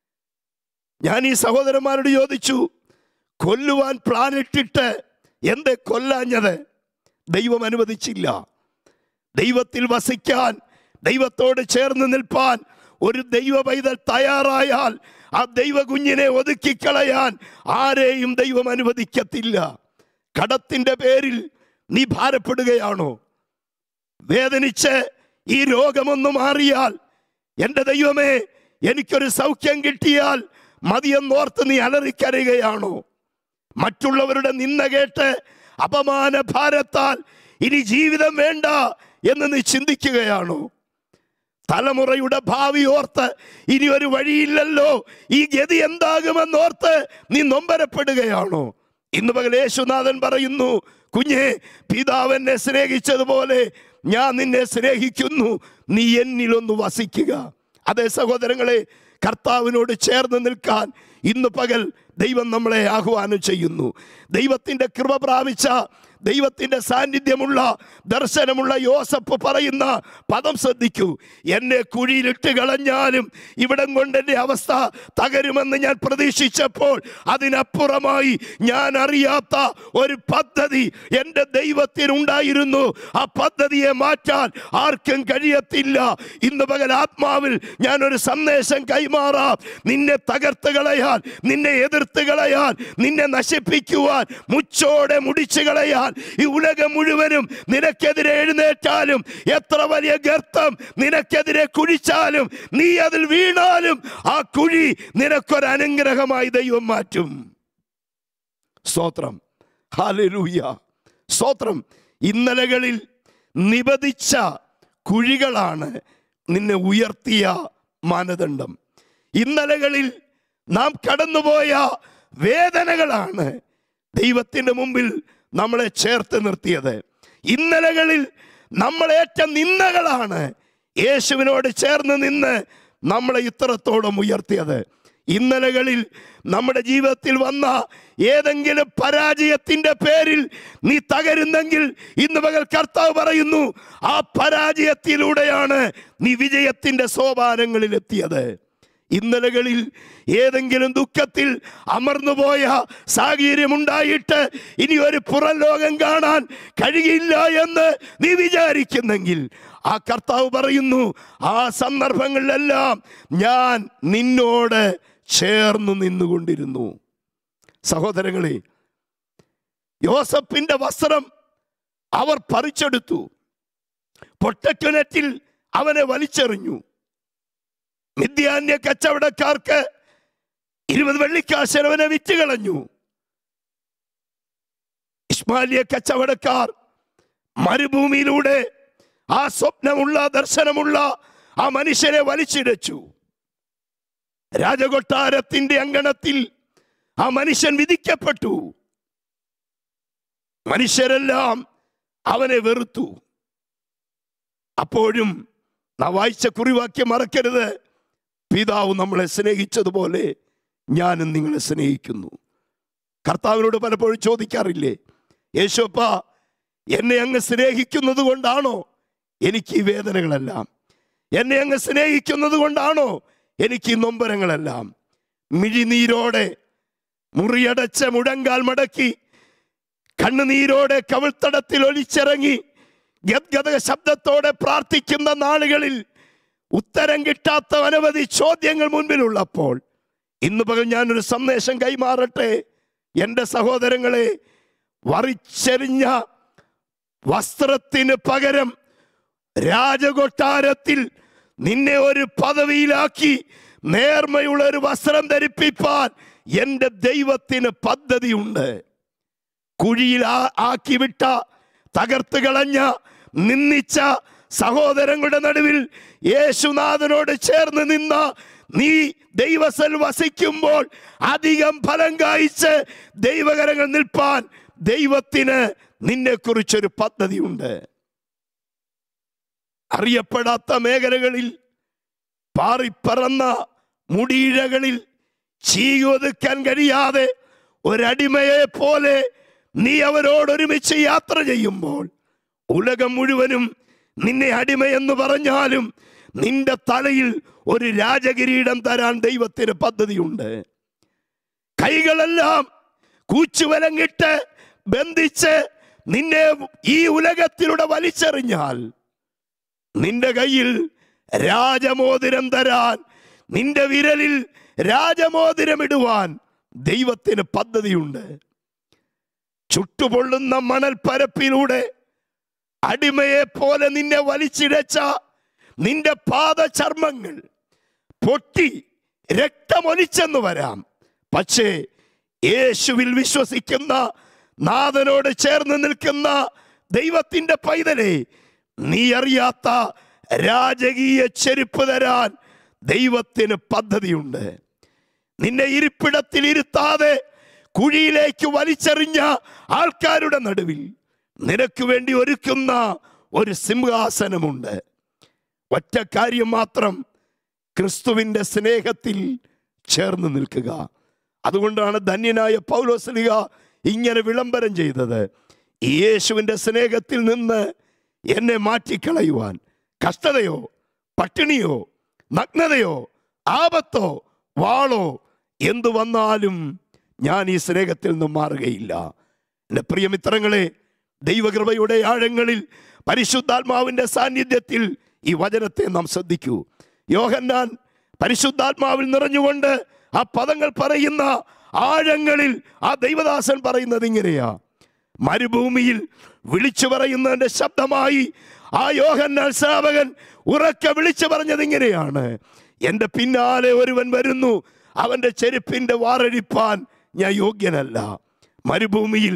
ഞാൻ ഈ സഹോദരന്മാരോട് ചോദിച്ചു കൊല്ലുവാൻ പ്ലാൻ ഇട്ടിട്ട് എന്തേ കൊല്ലാഞ്ഞത് ദൈവം അനുവദിച്ചില്ല ദൈവത്തിൽ വസിക്കാൻ ദൈവത്തോട് ചേർന്ന് നിൽപ്പാൻ ഒരു ദൈവ പൈതൽ തയ്യാറായാൽ ആ ദൈവ കുഞ്ഞിനെ ഒതുക്കിക്കളയാൻ ആരെയും ദൈവം അനുവദിക്കത്തില്ല കടത്തിന്റെ പേരിൽ നീ ഭാരപ്പെടുകയാണോ വേദനിച്ച് ഈ രോഗമൊന്നു മാറിയാൽ എൻ്റെ ദൈവമേ എനിക്കൊരു സൗഖ്യം കിട്ടിയാൽ മതിയെന്നോർത്ത് നീ അലറിക്കരയുകയാണോ മറ്റുള്ളവരുടെ നിന്ന കേട്ട് അപമാന ഭാരത്താൽ ഇനി ജീവിതം വേണ്ട എന്ന് നീ ചിന്തിക്കുകയാണോ തലമുറയുടെ ഭാവി ഓർത്ത് ഇനി ഒരു വഴിയില്ലല്ലോ ഈ ഗതി എന്താകുമെന്നോർത്ത് നീ നൊമ്പരപ്പെടുകയാണോ ഇന്ന് പകൽ യേശുനാഥൻ പറയുന്നു കുഞ്ഞെ പിതാവ് എന്നെ സ്നേഹിച്ചതുപോലെ ഞാൻ നിന്നെ സ്നേഹിക്കുന്നു നീ എന്നിലൊന്ന് വസിക്കുക അതേ സഹോദരങ്ങളെ കർത്താവിനോട് ചേർന്ന് നിൽക്കാൻ ഇന്ന് പകൽ ദൈവം നമ്മളെ ആഹ്വാനം ചെയ്യുന്നു ദൈവത്തിൻ്റെ കൃപ പ്രാപിച്ച ദൈവത്തിൻ്റെ സാന്നിധ്യമുള്ള ദർശനമുള്ള യോസഫ് പറയുന്ന പദം ശ്രദ്ധിക്കൂ എന്നെ കുഴിയിലിട്ട് കളഞ്ഞാലും ഇവിടം കൊണ്ട് എൻ്റെ അവസ്ഥ തകരുമെന്ന് ഞാൻ പ്രതീക്ഷിച്ചപ്പോൾ അതിനപ്പുറമായി ഞാൻ അറിയാത്ത ഒരു പദ്ധതി എൻ്റെ ദൈവത്തിനുണ്ടായിരുന്നു ആ പദ്ധതിയെ മാറ്റാൻ ആർക്കും കഴിയത്തില്ല ഇന്ന് പകൽ ആത്മാവിൽ ഞാനൊരു സന്ദേശം കൈമാറാം നിന്നെ തകർത്ത് കളയാൻ നിന്നെ എതിർത്ത് കളയാൻ നിന്നെ നശിപ്പിക്കുവാൻ മുച്ചോടെ മുടിച്ചു കളയാൻ ഈ ഉലകം മുഴുവനും നിനക്കെതിരെ എഴുന്നേറ്റാലും എത്ര വലിയ ഗർത്തം നിനക്കെതിരെ കുഴിച്ചാലും നീ അതിൽ വീണാലും ആ കുഴി നിനക്കൊരു അനുഗ്രഹമായി ദൈവം മാറ്റും സ്തോത്രം ഹാലൂയ സ്തോത്രം ഇന്നലകളിൽ നിബദിച്ച കുഴികളാണ് നിന്നെ ഉയർത്തിയ മാനദണ്ഡം ഇന്നലകളിൽ നാം കടന്നുപോയ വേദനകളാണ് ദൈവത്തിൻ്റെ മുമ്പിൽ നമ്മളെ ചേർത്ത് നിർത്തിയത് ഇന്നലകളിൽ നമ്മളേറ്റ നിന്ദകളാണ് യേശുവിനോട് ചേർന്ന് നിന്ന് നമ്മളെ ഇത്രത്തോളം ഉയർത്തിയത് ഇന്നലകളിൽ നമ്മുടെ ജീവിതത്തിൽ വന്ന ഏതെങ്കിലും പരാജയത്തിന്റെ പേരിൽ നീ തകരുന്നെങ്കിൽ ഇന്ന് പകൽ കർത്താവ് പറയുന്നു ആ പരാജയത്തിലൂടെയാണ് നീ വിജയത്തിന്റെ സോപാനങ്ങളിൽ എത്തിയത് ഇന്നലകളിൽ ഏതെങ്കിലും ദുഃഖത്തിൽ അമർന്നുപോയ സാഹചര്യമുണ്ടായിട്ട് ഇനി ഒരു പുറം ലോകം കാണാൻ കഴിയില്ല എന്ന് നീ വിചാരിക്കുന്നെങ്കിൽ ആ കർത്താവ് പറയുന്നു ആ സന്ദർഭങ്ങളിലെല്ലാം ഞാൻ നിന്നോട് ചേർന്ന് നിന്നുകൊണ്ടിരുന്നു സഹോദരങ്ങളെ യോസഫിന്റെ വസ്ത്രം അവർ പറിച്ചെടുത്തു പൊട്ടക്കിണറ്റിൽ അവനെ വലിച്ചെറിഞ്ഞു മിഥ്യാന്യ കച്ചവടക്കാർക്ക് ഇരുപത് വെള്ളിക്കാശ് അവനെ വിറ്റ് കളഞ്ഞു ഇസ്മാലിയ കച്ചവടക്കാർ മരുഭൂമിയിലൂടെ ആ സ്വപ്നമുള്ള ദർശനമുള്ള ആ മനുഷ്യനെ വലിച്ചിഴച്ചു രാജകൊട്ടാരത്തിന്റെ അങ്കണത്തിൽ ആ മനുഷ്യൻ വിധിക്കപ്പെട്ടു മനുഷ്യരെല്ലാം അവനെ വെറുത്തു അപ്പോഴും നാം വായിച്ച കുറിവാക്യം മറക്കരുത് പിതാവ് നമ്മളെ സ്നേഹിച്ചതുപോലെ ഞാനും നിങ്ങളെ സ്നേഹിക്കുന്നു കർത്താവിനോട് പലപ്പോഴും ചോദിക്കാറില്ലേ യേശോപ്പ എന്നെ അങ്ങ് സ്നേഹിക്കുന്നത് കൊണ്ടാണോ എനിക്ക് ഈ വേദനകളെല്ലാം എന്നെ അങ്ങ് സ്നേഹിക്കുന്നത് കൊണ്ടാണോ എനിക്ക് ഈ നൊമ്പരങ്ങളെല്ലാം മിഴിനീരോടെ മുറിയടച്ച മുഴങ്കാൽ മടക്കി കണ്ണുനീരോടെ കവിൾത്തടത്തിൽ ഒലിച്ചിറങ്ങി ഗദ്ഗത ശബ്ദത്തോടെ പ്രാർത്ഥിക്കുന്ന നാളുകളിൽ ഉത്തരം കിട്ടാത്ത അനവധി ചോദ്യങ്ങൾ മുൻപിലുള്ളപ്പോൾ ഇന്ന് പകൽ ഞാനൊരു സന്ദേശം കൈമാറട്ടെ എൻ്റെ സഹോദരങ്ങളെ വറിച്ചെറിഞ്ഞ വസ്ത്രത്തിന് പകരം രാജകൊട്ടാരത്തിൽ നിന്നെ ഒരു പദവിയിലാക്കി നേർമയുള്ള ഒരു വസ്ത്രം ധരിപ്പിപ്പാൻ എൻ്റെ ദൈവത്തിന് പദ്ധതിയുണ്ട് കുഴിയിൽ ആ- ആക്കി വിട്ട തകർത്ത് കളഞ്ഞ നിന്ദിച്ച സഹോദരങ്ങളുടെ നടുവിൽ യേശുനാഥനോട് ചേർന്ന് നിന്ന നീ ദൈവസൽ വസിക്കുമ്പോൾ അധികം ഫലം കായ്ച്ച് ദൈവകരങ്ങൾ നിൽപ്പാൻ ദൈവത്തിന് നിന്നെക്കുറിച്ചൊരു പദ്ധതിയുണ്ട് അറിയപ്പെടാത്ത മേഖലകളിൽ പാറിപ്പറന്ന മുടിയിഴകളിൽ ചീയൊതുക്കാൻ കഴിയാതെ ഒരടിമയെ പോലെ നീ അവരോടൊരുമിച്ച് യാത്ര ചെയ്യുമ്പോൾ ഉലകം മുഴുവനും നിന്നെ അടിമയെന്ന് പറഞ്ഞാലും നിന്റെ തലയിൽ ഒരു രാജകിരീടം തരാൻ ദൈവത്തിന് പദ്ധതിയുണ്ട് കൈകളെല്ലാം കൂച്ചുവലങ്ങിട്ട് ബന്ധിച്ച് നിന്നെ ഈ ഉലകത്തിലൂടെ വലിച്ചെറിഞ്ഞാൽ നിന്റെ കയ്യിൽ രാജമോതിരം തരാൻ നിന്റെ വിരലിൽ രാജമോതിരം ഇടുവാൻ ദൈവത്തിന് പദ്ധതിയുണ്ട് ചുട്ടുപൊള്ളുന്ന മണൽ പരപ്പിലൂടെ അടിമയെ പോലെ നിന്നെ വലിച്ചിഴച്ച നിന്റെ പാദചർമ്മങ്ങൾ പൊട്ടി രക്തമൊലിച്ചെന്ന് വരാം പക്ഷേ യേശുവിൽ വിശ്വസിക്കുന്ന നാഥനോട് ചേർന്ന് നിൽക്കുന്ന ദൈവത്തിന്റെ പൈതലെ നീ അറിയാത്ത രാജകീയ ചെരുപ്പ് തരാൻ ദൈവത്തിന് പദ്ധതിയുണ്ട് നിന്നെ ഇരിപ്പിടത്തിൽ ഇരുത്താതെ കുഴിയിലേക്ക് വലിച്ചെറിഞ്ഞ ആൾക്കാരുടെ നടുവിൽ നിനക്ക് വേണ്ടി ഒരുക്കുന്ന ഒരു സിംഹാസനമുണ്ട് ഒറ്റ കാര്യം മാത്രം ക്രിസ്തുവിന്റെ സ്നേഹത്തിൽ ചേർന്ന് നിൽക്കുക അതുകൊണ്ടാണ് ധന്യനായ പൗലോസ്ലിക ഇങ്ങനെ വിളംബരം ചെയ്തത് ഈ യേശുവിന്റെ സ്നേഹത്തിൽ നിന്ന് എന്നെ മാറ്റിക്കളയുവാൻ കഷ്ടതയോ പട്ടിണിയോ നഗ്നതയോ ആപത്തോ വാളോ എന്തു വന്നാലും ഞാൻ ഈ സ്നേഹത്തിൽ നിന്നും മാറുകയില്ല എൻ്റെ പ്രിയമിത്രങ്ങളെ ദൈവകൃപയുടെ ആഴങ്ങളിൽ പരിശുദ്ധാത്മാവിൻ്റെ സാന്നിധ്യത്തിൽ ഈ വചനത്തെ നാം ശ്രദ്ധിക്കൂ യോഹന്നാൻ പരിശുദ്ധാത്മാവിൽ നിറഞ്ഞുകൊണ്ട് ആ പദങ്ങൾ പറയുന്ന ആഴങ്ങളിൽ ആ ദൈവദാസൻ പറയുന്നത് ഇങ്ങനെയാ മരുഭൂമിയിൽ വിളിച്ചു പറയുന്നതിന്റെ ശബ്ദമായി ആ യോഹന്നാൻ ശ്രാവകൻ ഉറക്കെ വിളിച്ചു പറഞ്ഞത് ഇങ്ങനെയാണ് എൻ്റെ പിന്നാലെ ഒരുവൻ വരുന്നു അവൻ്റെ ചെരുപ്പിൻ്റെ വാറഴിപ്പാൻ ഞാൻ യോഗ്യനല്ല മരുഭൂമിയിൽ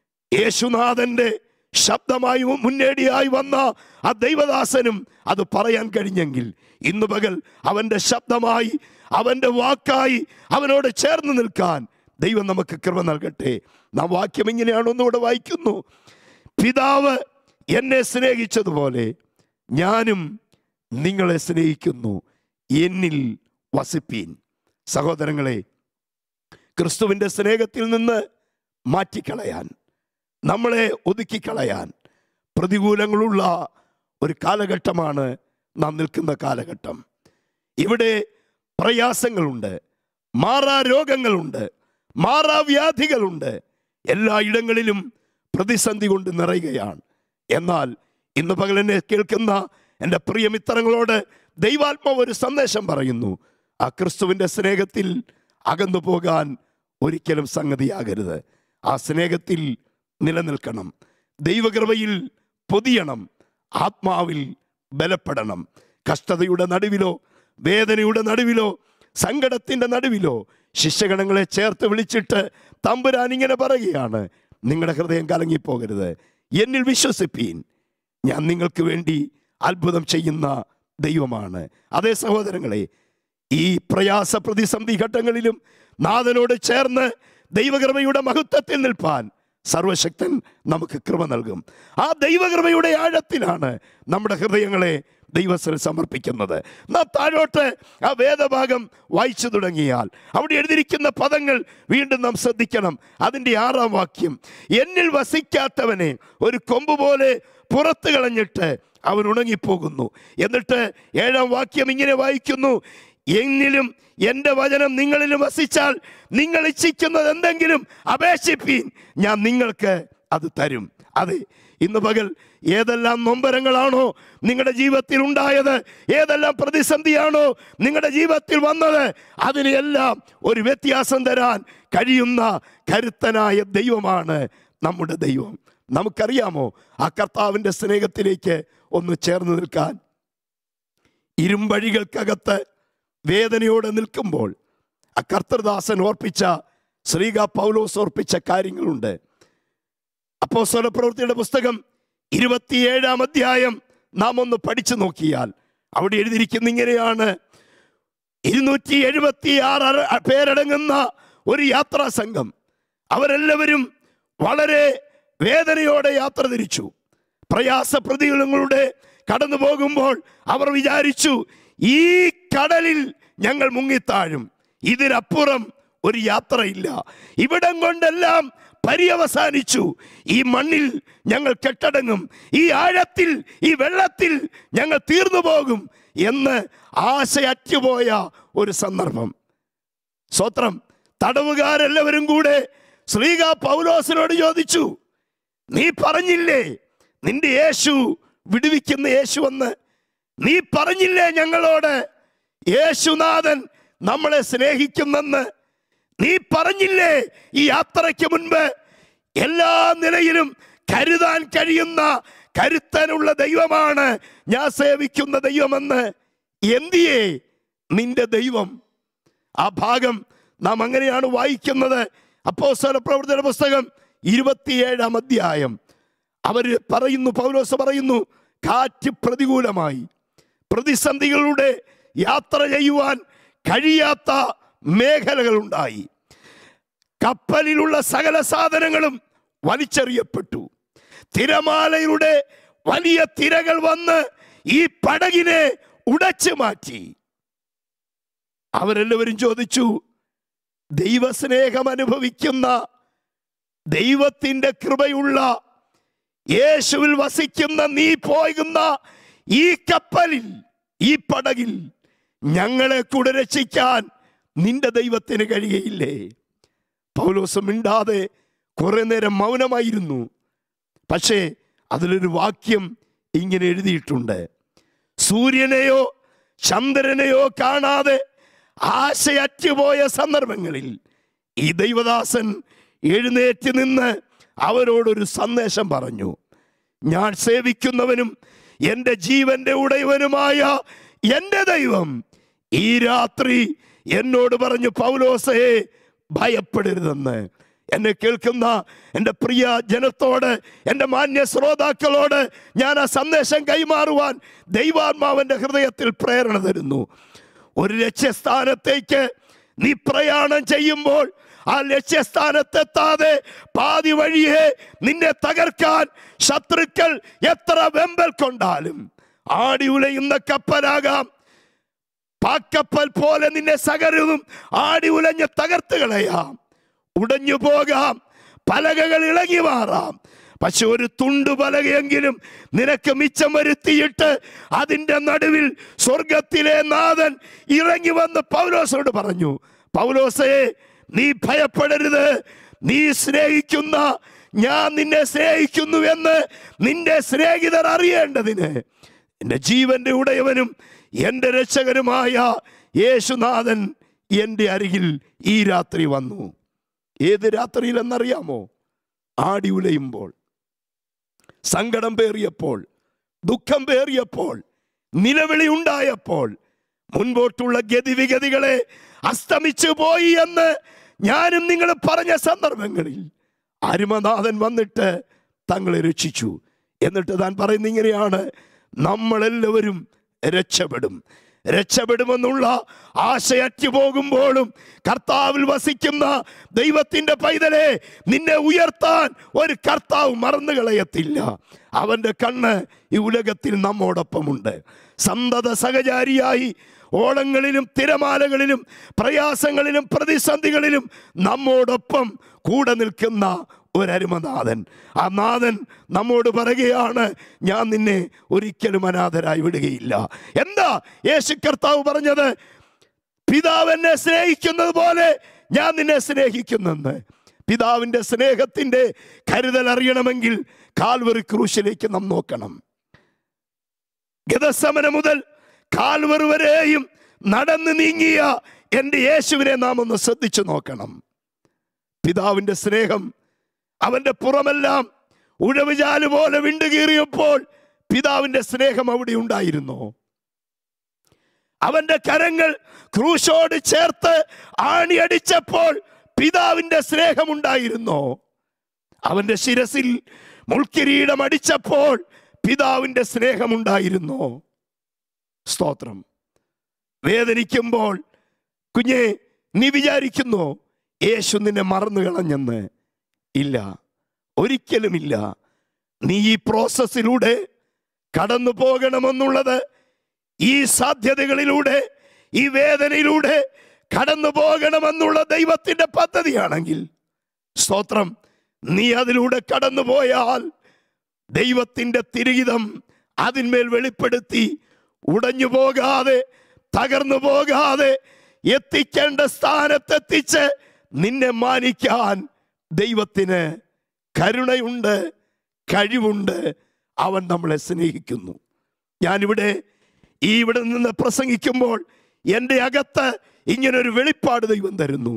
യേശുനാഥന്റെ ശബ്ദമായി മുന്നേടിയായി വന്ന ആ ദൈവദാസനും അത് പറയാൻ കഴിഞ്ഞെങ്കിൽ ഇന്നു പകൽ അവന്റെ ശബ്ദമായി അവന്റെ വാക്കായി അവനോട് ചേർന്ന് നിൽക്കാൻ ദൈവം നമുക്ക് കൃപ നൽകട്ടെ നാം വാക്യം ഇങ്ങനെയാണ് ഒന്നുകൂടെ വായിക്കുന്നു പിതാവ് എന്നെ സ്നേഹിച്ചതുപോലെ ഞാനും നിങ്ങളെ സ്നേഹിക്കുന്നു എന്നിൽ വസിപ്പീൻ സഹോദരങ്ങളെ ക്രിസ്തുവിൻ്റെ സ്നേഹത്തിൽ നിന്ന് മാറ്റിക്കളയാൻ നമ്മളെ ഒതുക്കിക്കളയാൻ പ്രതികൂലങ്ങളുള്ള ഒരു കാലഘട്ടമാണ് നാം നിൽക്കുന്ന കാലഘട്ടം ഇവിടെ പ്രയാസങ്ങളുണ്ട് മാറാ രോഗങ്ങളുണ്ട് മാറാ വ്യാധികളുണ്ട് എല്ലാ ഇടങ്ങളിലും പ്രതിസന്ധി കൊണ്ട് നിറയുകയാണ് എന്നാൽ ഇന്ന് പകൽ എന്നെ കേൾക്കുന്ന എൻ്റെ പ്രിയമിത്രങ്ങളോട് ദൈവാത്മാവ് ഒരു സന്ദേശം പറയുന്നു ആ ക്രിസ്തുവിൻ്റെ സ്നേഹത്തിൽ അകന്നു പോകാൻ ഒരിക്കലും സംഗതിയാകരുത് ആ സ്നേഹത്തിൽ നിലനിൽക്കണം ദൈവകൃപയിൽ പൊതിയണം ആത്മാവിൽ ബലപ്പെടണം കഷ്ടതയുടെ നടുവിലോ വേദനയുടെ നടുവിലോ സങ്കടത്തിൻ്റെ നടുവിലോ ശിഷ്യഗണങ്ങളെ ചേർത്ത് വിളിച്ചിട്ട് തമ്പുരാൻ ഇങ്ങനെ പറയുകയാണ് നിങ്ങളുടെ ഹൃദയം കലങ്ങിപ്പോകരുത് എന്നിൽ വിശ്വസിപ്പീൻ ഞാൻ നിങ്ങൾക്ക് വേണ്ടി അത്ഭുതം ചെയ്യുന്ന ദൈവമാണ് അതേ സഹോദരങ്ങളെ ഈ പ്രയാസ പ്രതിസന്ധി ഘട്ടങ്ങളിലും നാഥനോട് ചേർന്ന് ദൈവകൃപയുടെ മഹത്വത്തിൽ നിൽപ്പാൻ സർവശക്തൻ നമുക്ക് കൃപ നൽകും ആ ദൈവകൃപയുടെ ആഴത്തിലാണ് നമ്മുടെ ഹൃദയങ്ങളെ ദൈവത്തിൽ സമർപ്പിക്കുന്നത് നാം താഴോട്ട് ആ വേദഭാഗം വായിച്ചു തുടങ്ങിയാൽ അവിടെ എഴുതിയിരിക്കുന്ന പദങ്ങൾ വീണ്ടും നാം ശ്രദ്ധിക്കണം അതിൻ്റെ ആറാം വാക്യം എന്നിൽ വസിക്കാത്തവനെ ഒരു കൊമ്പ് പോലെ പുറത്ത് കളഞ്ഞിട്ട് അവൻ ഉണങ്ങിപ്പോകുന്നു എന്നിട്ട് ഏഴാം വാക്യം ഇങ്ങനെ വായിക്കുന്നു എന്നിലും എൻ്റെ വചനം നിങ്ങളിലും വസിച്ചാൽ നിങ്ങൾ ഇച്ഛിക്കുന്നത് എന്തെങ്കിലും അപേക്ഷിപ്പീൻ ഞാൻ നിങ്ങൾക്ക് അത് തരും അതെ ഇന്ന് പകൽ ഏതെല്ലാം നൊമ്പരങ്ങളാണോ നിങ്ങളുടെ ജീവിതത്തിൽ ഉണ്ടായത് ഏതെല്ലാം പ്രതിസന്ധിയാണോ നിങ്ങളുടെ ജീവിതത്തിൽ വന്നത് അതിനെല്ലാം ഒരു വ്യത്യാസം തരാൻ കഴിയുന്ന കരുത്തനായ ദൈവമാണ് നമ്മുടെ ദൈവം നമുക്കറിയാമോ ആ കർത്താവിൻ്റെ സ്നേഹത്തിലേക്ക് ഒന്ന് ചേർന്ന് നിൽക്കാൻ ഇരുമ്പഴികൾക്കകത്ത് വേദനയോടെ നിൽക്കുമ്പോൾ ആ കർത്തൃദാസൻ ഓർപ്പിച്ച ശ്രീക പൗലോസ് ഓർപ്പിച്ച കാര്യങ്ങളുണ്ട് അപ്പോസ്തല പ്രവൃത്തിയുടെ പുസ്തകം ഇരുപത്തിയേഴാം അധ്യായം നാം ഒന്ന് പഠിച്ചു നോക്കിയാൽ അവിടെ എഴുതിയിരിക്കുന്ന ഇങ്ങനെയാണ് ഇരുന്നൂറ്റി എഴുപത്തി ആറ് പേരടങ്ങുന്ന ഒരു യാത്രാ സംഘം അവരെല്ലാവരും വളരെ വേദനയോടെ യാത്ര തിരിച്ചു പ്രയാസ പ്രതികൂലങ്ങളുടെ കടന്നു പോകുമ്പോൾ അവർ വിചാരിച്ചു ഈ കടലിൽ ഞങ്ങൾ മുങ്ങിത്താഴും ഇതിനപ്പുറം ഒരു യാത്രയില്ല ഇവിടം കൊണ്ടെല്ലാം പര്യവസാനിച്ചു ഈ മണ്ണിൽ ഞങ്ങൾ കെട്ടടങ്ങും ഈ ആഴത്തിൽ ഈ വെള്ളത്തിൽ ഞങ്ങൾ തീർന്നു പോകും എന്ന് ആശയറ്റുപോയ ഒരു സന്ദർഭം സ്വത്രം തടവുകാരെല്ലാവരും കൂടെ ശ്രീക പൗലോസിനോട് ചോദിച്ചു നീ പറഞ്ഞില്ലേ നിന്റെ യേശു വിടുവിക്കുന്ന യേശു എന്ന് നീ പറഞ്ഞില്ലേ ഞങ്ങളോട് യേശുനാഥൻ നമ്മളെ സ്നേഹിക്കുന്നെന്ന് നീ പറഞ്ഞില്ലേ ഈ യാത്രയ്ക്ക് മുൻപ് എല്ലാ നിലയിലും കരുതാൻ കഴിയുന്ന കരുത്തനുള്ള ദൈവമാണ് ഞാൻ സേവിക്കുന്ന ദൈവമെന്ന് എന്തിയേ നിന്റെ ദൈവം ആ ഭാഗം നാം അങ്ങനെയാണ് വായിക്കുന്നത് അപ്പോസ്തല പ്രവർത്തന പുസ്തകം ഇരുപത്തിയേഴാം അധ്യായം അവർ പറയുന്നു പൗലോസ് പറയുന്നു കാറ്റ് പ്രതികൂലമായി പ്രതിസന്ധികളുടെ യാത്ര ചെയ്യുവാൻ കഴിയാത്ത മേഖലകളുണ്ടായി കപ്പലിലുള്ള സകല സാധനങ്ങളും വലിച്ചെറിയപ്പെട്ടു തിരമാലയുടെ വലിയ തിരകൾ വന്ന് ഈ പടകിനെ ഉടച്ചു മാറ്റി അവരെല്ലാവരും ചോദിച്ചു ദൈവസ്നേഹം അനുഭവിക്കുന്ന ദൈവത്തിന്റെ കൃപയുള്ള യേശുവിൽ വസിക്കുന്ന നീ പോകുന്ന ഈ കപ്പലിൽ ഈ പടകിൽ ഞങ്ങളെ കൂടെ രക്ഷിക്കാൻ നിന്റെ ദൈവത്തിന് കഴിയയില്ലേ പൗലോസ് മിണ്ടാതെ കുറെ നേരം മൗനമായിരുന്നു പക്ഷേ അതിലൊരു വാക്യം ഇങ്ങനെ എഴുതിയിട്ടുണ്ട് സൂര്യനെയോ ചന്ദ്രനെയോ കാണാതെ ആശയറ്റുപോയ സന്ദർഭങ്ങളിൽ ഈ ദൈവദാസൻ എഴുന്നേറ്റ് നിന്ന് അവരോടൊരു സന്ദേശം പറഞ്ഞു ഞാൻ സേവിക്കുന്നവനും എൻ്റെ ജീവന്റെ ഉടയവനുമായ എൻ്റെ ദൈവം ഈ രാത്രി എന്നോട് പറഞ്ഞു പൗലോസേ ഭയപ്പെടരുതെന്ന് എന്നെ കേൾക്കുന്ന എൻ്റെ പ്രിയ ജനത്തോട് എൻ്റെ മാന്യ ശ്രോതാക്കളോട് ഞാൻ ആ സന്ദേശം കൈമാറുവാൻ ദൈവാത്മാവൻ്റെ ഹൃദയത്തിൽ പ്രേരണ തരുന്നു ഒരു ലക്ഷ്യസ്ഥാനത്തേക്ക് നീ പ്രയാണം ചെയ്യുമ്പോൾ ആ ലക്ഷ്യസ്ഥാനത്തെത്താതെ പാതി വഴിയെ നിന്നെ തകർക്കാൻ ശത്രുക്കൾ എത്ര വെമ്പൽ കൊണ്ടാലും ആടി ഉലയുന്ന കപ്പലാകാം പാക്കപ്പൽ പോലെ നിന്നെ സകരവും ആടി ഉലഞ്ഞ് തകർത്ത് കളയാം ഉടഞ്ഞു പോകാം പലകകൾ ഇളകി മാറാം പക്ഷെ ഒരു തുണ്ടു പലകയെങ്കിലും നിനക്ക് മിച്ചം വരുത്തിയിട്ട് അതിൻ്റെ നടുവിൽ സ്വർഗത്തിലെ നാഥൻ ഇറങ്ങി വന്ന് പൗലോസോട് പറഞ്ഞു പൗലോസേ നീ ഭയപ്പെടരുത് നീ സ്നേഹിക്കുന്ന ഞാൻ നിന്നെ സ്നേഹിക്കുന്നു എന്ന് നിന്റെ സ്നേഹിതർ അറിയേണ്ടതിന് എൻ്റെ ജീവന്റെ ഉടയവനും എൻ്റെ രക്ഷകനുമായ യേശുനാഥൻ എൻ്റെ അരികിൽ ഈ രാത്രി വന്നു ഏത് രാത്രിയിലെന്നറിയാമോ ആടി ഉലയുമ്പോൾ സങ്കടം പേറിയപ്പോൾ ദുഃഖം പേറിയപ്പോൾ നിലവിളി ഉണ്ടായപ്പോൾ മുൻപോട്ടുള്ള ഗതിവിഗതികളെ അസ്തമിച്ചു പോയി എന്ന് ഞാനും നിങ്ങൾ പറഞ്ഞ സന്ദർഭങ്ങളിൽ അരുമനാഥൻ വന്നിട്ട് തങ്ങളെ രക്ഷിച്ചു എന്നിട്ട് താൻ പറയുന്ന ഇങ്ങനെയാണ് നമ്മളെല്ലാവരും രക്ഷപ്പെടും രക്ഷപ്പെടുമെന്നുള്ള ആശയറ്റു പോകുമ്പോഴും കർത്താവിൽ വസിക്കുന്ന ദൈവത്തിന്റെ പൈതലെ നിന്നെ ഉയർത്താൻ ഒരു കർത്താവ് മറന്നു കളയത്തില്ല അവന്റെ കണ്ണ് ഈ ഉലകത്തിൽ നമ്മോടൊപ്പമുണ്ട് സന്തത സഹചാരിയായി ഓളങ്ങളിലും തിരമാലകളിലും പ്രയാസങ്ങളിലും പ്രതിസന്ധികളിലും നമ്മോടൊപ്പം കൂടെ നിൽക്കുന്ന ഒരരുമനാഥൻ ആ നാഥൻ നമ്മോട് പറയുകയാണ് ഞാൻ നിന്നെ ഒരിക്കലും അനാഥരായി വിടുകയില്ല എന്താ യേശു കർത്താവ് പറഞ്ഞത് പിതാവ് എന്നെ സ്നേഹിക്കുന്നത് പോലെ ഞാൻ നിന്നെ സ്നേഹിക്കുന്നെന്ന് പിതാവിൻ്റെ സ്നേഹത്തിൻ്റെ കരുതൽ അറിയണമെങ്കിൽ കാൽവറി ക്രൂശിലേക്ക് നാം നോക്കണം ഗതസമന മുതൽ കാൽവറി വരെയും നടന്നു നീങ്ങിയ എൻ്റെ യേശുവിനെ നാം ഒന്ന് ശ്രദ്ധിച്ചു നോക്കണം പിതാവിൻ്റെ സ്നേഹം അവന്റെ പുറമെല്ലാം ഉഴവുചാല് പോലെ വിണ്ടുകീറിയപ്പോൾ പിതാവിന്റെ സ്നേഹം അവിടെ ഉണ്ടായിരുന്നു അവന്റെ കരങ്ങൾ ക്രൂശോട് ചേർത്ത് ആണിയടിച്ചപ്പോൾ പിതാവിന്റെ സ്നേഹമുണ്ടായിരുന്നു അവന്റെ ശിരസിൽ മുൾക്കിരീടം അടിച്ചപ്പോൾ പിതാവിന്റെ സ്നേഹമുണ്ടായിരുന്നോ സ്തോത്രം വേദനിക്കുമ്പോൾ കുഞ്ഞെ നീ വിചാരിക്കുന്നോ യേശു നിന്നെ മറന്നു കളഞ്ഞെന്ന് ഇല്ല ഒരിക്കലുമില്ല നീ ഈ പ്രോസസ്സിലൂടെ കടന്നു പോകണമെന്നുള്ളത് ഈ സാധ്യതകളിലൂടെ ഈ വേദനയിലൂടെ കടന്നു പോകണമെന്നുള്ള ദൈവത്തിന്റെ പദ്ധതിയാണെങ്കിൽ സ്തോത്രം നീ അതിലൂടെ കടന്നു പോയാൽ ദൈവത്തിന്റെ തിരുഹിതം അതിന്മേൽ വെളിപ്പെടുത്തി ഉടഞ്ഞു പോകാതെ തകർന്നു പോകാതെ എത്തിക്കേണ്ട സ്ഥാനത്തെത്തിച്ച് നിന്നെ മാനിക്കാൻ ദൈവത്തിന് കരുണയുണ്ട് കഴിവുണ്ട് അവൻ നമ്മളെ സ്നേഹിക്കുന്നു ഞാനിവിടെ ഈ ഇവിടെ നിന്ന് പ്രസംഗിക്കുമ്പോൾ എൻ്റെ അകത്ത് ഇങ്ങനൊരു വെളിപ്പാട് ദൈവം തരുന്നു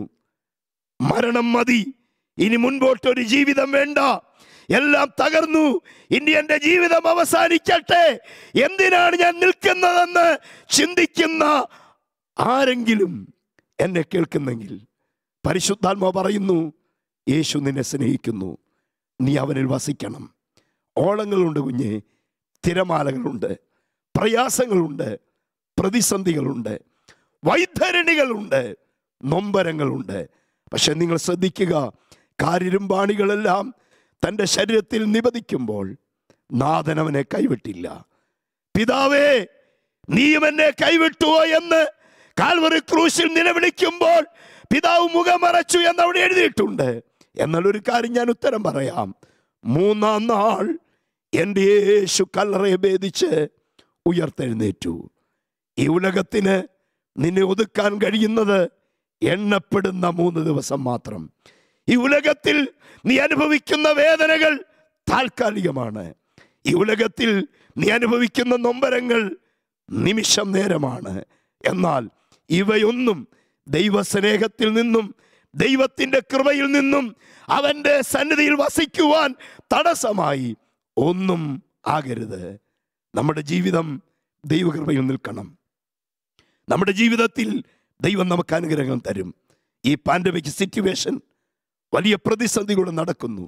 മരണം മതി ഇനി മുൻപോട്ടൊരു ജീവിതം വേണ്ട എല്ലാം തകർന്നു ഇനി എൻ്റെ ജീവിതം അവസാനിക്കട്ടെ എന്തിനാണ് ഞാൻ നിൽക്കുന്നതെന്ന് ചിന്തിക്കുന്ന ആരെങ്കിലും എന്നെ കേൾക്കുന്നെങ്കിൽ പരിശുദ്ധാത്മ പറയുന്നു യേശു നിന്നെ സ്നേഹിക്കുന്നു നീ അവനിൽ വസിക്കണം ഓളങ്ങളുണ്ട് കുഞ്ഞെ തിരമാലകളുണ്ട് പ്രയാസങ്ങളുണ്ട് പ്രതിസന്ധികളുണ്ട് വൈതരണികളുണ്ട് നൊമ്പരങ്ങളുണ്ട് പക്ഷെ നിങ്ങൾ ശ്രദ്ധിക്കുക കാരിരുമ്പാണികളെല്ലാം തൻ്റെ ശരീരത്തിൽ നിപതിക്കുമ്പോൾ നാഥൻ അവനെ കൈവിട്ടില്ല പിതാവേ നീയും എന്നെ കൈവിട്ടുവോ എന്ന് കാൽവറി ക്രൂശിൽ നിലവിളിക്കുമ്പോൾ പിതാവ് മുഖമറച്ചു എന്ന് അവിടെ എഴുതിയിട്ടുണ്ട് എന്നാൽ ഒരു കാര്യം ഞാൻ ഉത്തരം പറയാം മൂന്നാം നാൾ എൻ്റെ യേശു കല്ലറയെ ഭേദിച്ച് ഉയർത്തെഴുന്നേറ്റു ഈ ഉലകത്തിന് നിന്നെ ഒതുക്കാൻ കഴിയുന്നത് എണ്ണപ്പെടുന്ന മൂന്ന് ദിവസം മാത്രം ഈ ഉലകത്തിൽ നീ അനുഭവിക്കുന്ന വേദനകൾ താൽക്കാലികമാണ് ഈ ഉലകത്തിൽ നീ അനുഭവിക്കുന്ന നൊമ്പരങ്ങൾ നിമിഷം നേരമാണ് എന്നാൽ ഇവയൊന്നും ദൈവസ്നേഹത്തിൽ നിന്നും ദൈവത്തിൻ്റെ കൃപയിൽ നിന്നും അവൻ്റെ സന്നിധിയിൽ വസിക്കുവാൻ തടസ്സമായി ഒന്നും ആകരുത് നമ്മുടെ ജീവിതം ദൈവകൃപയിൽ നിൽക്കണം നമ്മുടെ ജീവിതത്തിൽ ദൈവം നമുക്ക് അനുഗ്രഹം തരും ഈ പാൻഡമിക് സിറ്റുവേഷൻ വലിയ പ്രതിസന്ധികൾ നടക്കുന്നു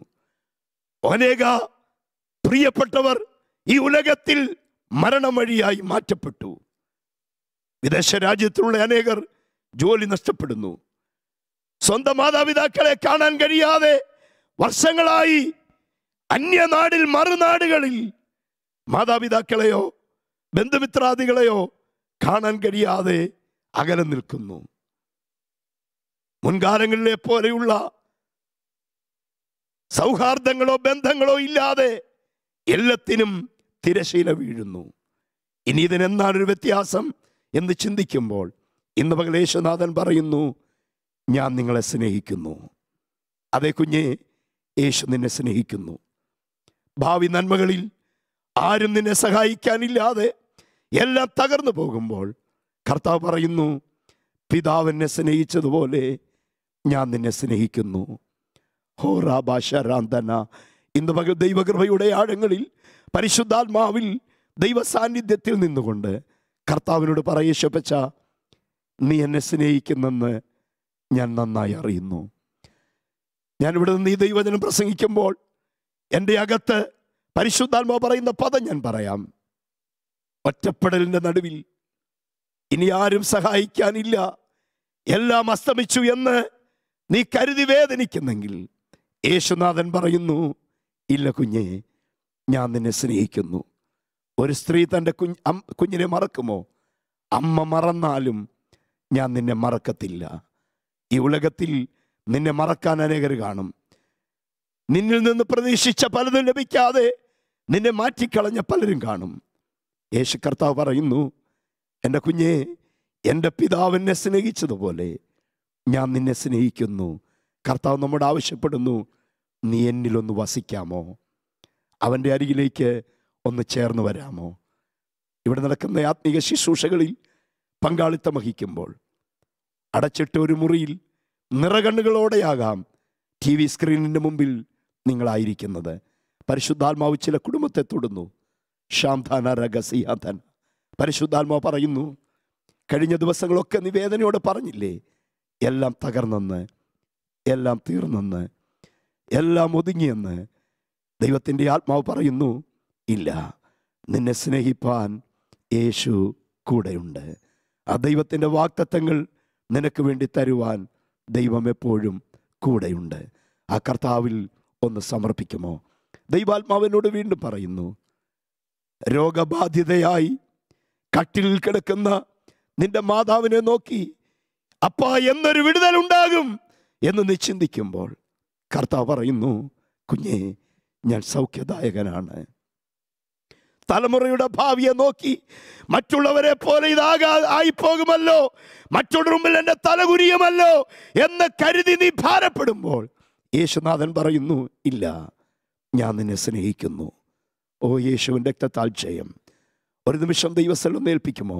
അനേക പ്രിയപ്പെട്ടവർ ഈ ഉലകത്തിൽ മരണം വഴിയായി മാറ്റപ്പെട്ടു വിദേശ രാജ്യത്തുള്ള അനേകർ ജോലി നഷ്ടപ്പെടുന്നു സ്വന്തം മാതാപിതാക്കളെ കാണാൻ കഴിയാതെ വർഷങ്ങളായി അന്യനാടിൽ മറുനാടുകളിൽ മാതാപിതാക്കളെയോ ബന്ധുമിത്രാദികളെയോ കാണാൻ കഴിയാതെ അകലെ നിൽക്കുന്നു മുൻകാലങ്ങളിലെ പോലെയുള്ള സൗഹാർദ്ദങ്ങളോ ബന്ധങ്ങളോ ഇല്ലാതെ എല്ലാത്തിനും തിരശീല വീഴുന്നു ഇനി ഇതിനെന്താണ് ഒരു വ്യത്യാസം എന്ന് ചിന്തിക്കുമ്പോൾ ഇന്ന് പകൽ യേശുനാഥൻ പറയുന്നു ഞാൻ നിങ്ങളെ സ്നേഹിക്കുന്നു അതേ കുഞ്ഞെ യേശു നിന്നെ സ്നേഹിക്കുന്നു ഭാവി നന്മകളിൽ ആരും നിന്നെ സഹായിക്കാനില്ലാതെ എല്ലാം തകർന്നു പോകുമ്പോൾ കർത്താവ് പറയുന്നു പിതാവിനെ സ്നേഹിച്ചതുപോലെ ഞാൻ നിന്നെ സ്നേഹിക്കുന്നു ഹോ റാബാശരാന്തന ഇന്ന് പകൽ ദൈവകൃപയുടെ ആഴങ്ങളിൽ പരിശുദ്ധാത്മാവിൽ ദൈവ സാന്നിധ്യത്തിൽ നിന്നുകൊണ്ട് കർത്താവിനോട് പറയേശപ്പച്ച നീ എന്നെ സ്നേഹിക്കുന്നെന്ന് ഞാൻ നന്നായി അറിയുന്നു ഞാൻ ഇവിടെ നിന്ന് ഈ ദൈവജനം പ്രസംഗിക്കുമ്പോൾ എൻ്റെ അകത്ത് പരിശുദ്ധാത്മാവ് പറയുന്ന പദം ഞാൻ പറയാം ഒറ്റപ്പെടലിൻ്റെ നടുവിൽ ഇനി ആരും സഹായിക്കാനില്ല എല്ലാം അസ്തമിച്ചു എന്ന് നീ കരുതി വേദനിക്കുന്നെങ്കിൽ യേശുനാഥൻ പറയുന്നു ഇല്ല കുഞ്ഞെ ഞാൻ നിന്നെ സ്നേഹിക്കുന്നു ഒരു സ്ത്രീ തൻ്റെ കുഞ്ഞ് അം- കുഞ്ഞിനെ മറക്കുമോ അമ്മ മറന്നാലും ഞാൻ നിന്നെ മറക്കത്തില്ല ഈ ഉലകത്തിൽ നിന്നെ മറക്കാൻ അനേകർ കാണും നിന്നിൽ നിന്ന് പ്രതീക്ഷിച്ച പലതും ലഭിക്കാതെ നിന്നെ മാറ്റിക്കളഞ്ഞ പലരും കാണും യേശു കർത്താവ് പറയുന്നു എൻ്റെ കുഞ്ഞെ എൻ്റെ പിതാവ് എന്നെ സ്നേഹിച്ചതുപോലെ ഞാൻ നിന്നെ സ്നേഹിക്കുന്നു കർത്താവ് നമ്മോട് ആവശ്യപ്പെടുന്നു നീ എന്നിലൊന്ന് വസിക്കാമോ അവൻ്റെ അരികിലേക്ക് ഒന്ന് ചേർന്ന് വരാമോ ഇവിടെ നടക്കുന്ന ആത്മീക ശുശ്രൂഷകളിൽ പങ്കാളിത്തം വഹിക്കുമ്പോൾ അടച്ചിട്ട ഒരു മുറിയിൽ നിറകണ്ണുകളോടെയാകാം ടി വി സ്ക്രീനിൻ്റെ മുമ്പിൽ നിങ്ങളായിരിക്കുന്നത് പരിശുദ്ധാത്മാവ് ചില കുടുംബത്തെ തൊടുന്നു ഷാംധാന രഹസ്യാധന പരിശുദ്ധാത്മാവ് പറയുന്നു കഴിഞ്ഞ ദിവസങ്ങളൊക്കെ നിവേദനയോട് പറഞ്ഞില്ലേ എല്ലാം തകർന്നെന്ന് എല്ലാം തീർന്നെന്ന് എല്ലാം ഒതുങ്ങിയെന്ന് ദൈവത്തിൻ്റെ ആത്മാവ് പറയുന്നു ഇല്ല നിന്നെ സ്നേഹിപ്പാൻ യേശു കൂടെയുണ്ട് ആ ദൈവത്തിൻ്റെ വാക്തത്വങ്ങൾ നിനക്ക് വേണ്ടി തരുവാൻ ദൈവം എപ്പോഴും കൂടെയുണ്ട് ആ കർത്താവിൽ ഒന്ന് സമർപ്പിക്കുമോ ദൈവാത്മാവിനോട് വീണ്ടും പറയുന്നു രോഗബാധിതയായി കട്ടിലിൽ കിടക്കുന്ന നിന്റെ മാതാവിനെ നോക്കി അപ്പാ എന്നൊരു വിടുതലുണ്ടാകും എന്ന് നീ ചിന്തിക്കുമ്പോൾ കർത്താവ് പറയുന്നു കുഞ്ഞേ ഞാൻ സൗഖ്യദായകനാണ് തലമുറയുടെ ഭാവിയെ നോക്കി മറ്റുള്ളവരെ പോലെ ഇതാകാ ആയിപ്പോകുമല്ലോ മറ്റുള്ള മുമ്പിൽ എൻ്റെ തലകുരിയുമല്ലോ എന്ന് കരുതി നീ ഭാരപ്പെടുമ്പോൾ യേശുനാഥൻ പറയുന്നു ഇല്ല ഞാൻ നിന്നെ സ്നേഹിക്കുന്നു ഓ യേശുവിൻ്റെ രക്തത്താൽ ജയം ഒരു നിമിഷം ദൈവസ്ഥലം ഏൽപ്പിക്കുമോ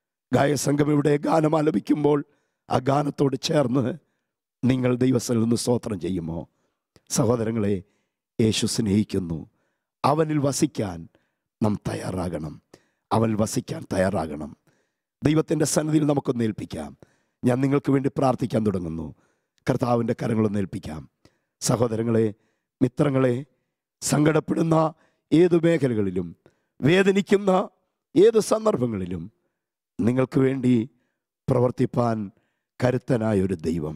ഗായസംഘം ഇവിടെ ഗാനം ആലപിക്കുമ്പോൾ ആ ഗാനത്തോട് ചേർന്ന് നിങ്ങൾ ദൈവസ്ഥലിൽ നിന്ന് സ്തോത്രം ചെയ്യുമോ സഹോദരങ്ങളെ യേശു സ്നേഹിക്കുന്നു അവനിൽ വസിക്കാൻ നാം തയ്യാറാകണം അവനിൽ വസിക്കാൻ തയ്യാറാകണം ദൈവത്തിൻ്റെ സന്നിധിയിൽ നമുക്കൊന്ന് ഏൽപ്പിക്കാം ഞാൻ നിങ്ങൾക്ക് വേണ്ടി പ്രാർത്ഥിക്കാൻ തുടങ്ങുന്നു കർത്താവിൻ്റെ കരങ്ങളൊന്ന് ഏൽപ്പിക്കാം സഹോദരങ്ങളെ മിത്രങ്ങളെ സങ്കടപ്പെടുന്ന ഏതു മേഖലകളിലും വേദനിക്കുന്ന ഏത് സന്ദർഭങ്ങളിലും നിങ്ങൾക്ക് വേണ്ടി പ്രവർത്തിപ്പാൻ കരുത്തനായ ഒരു ദൈവം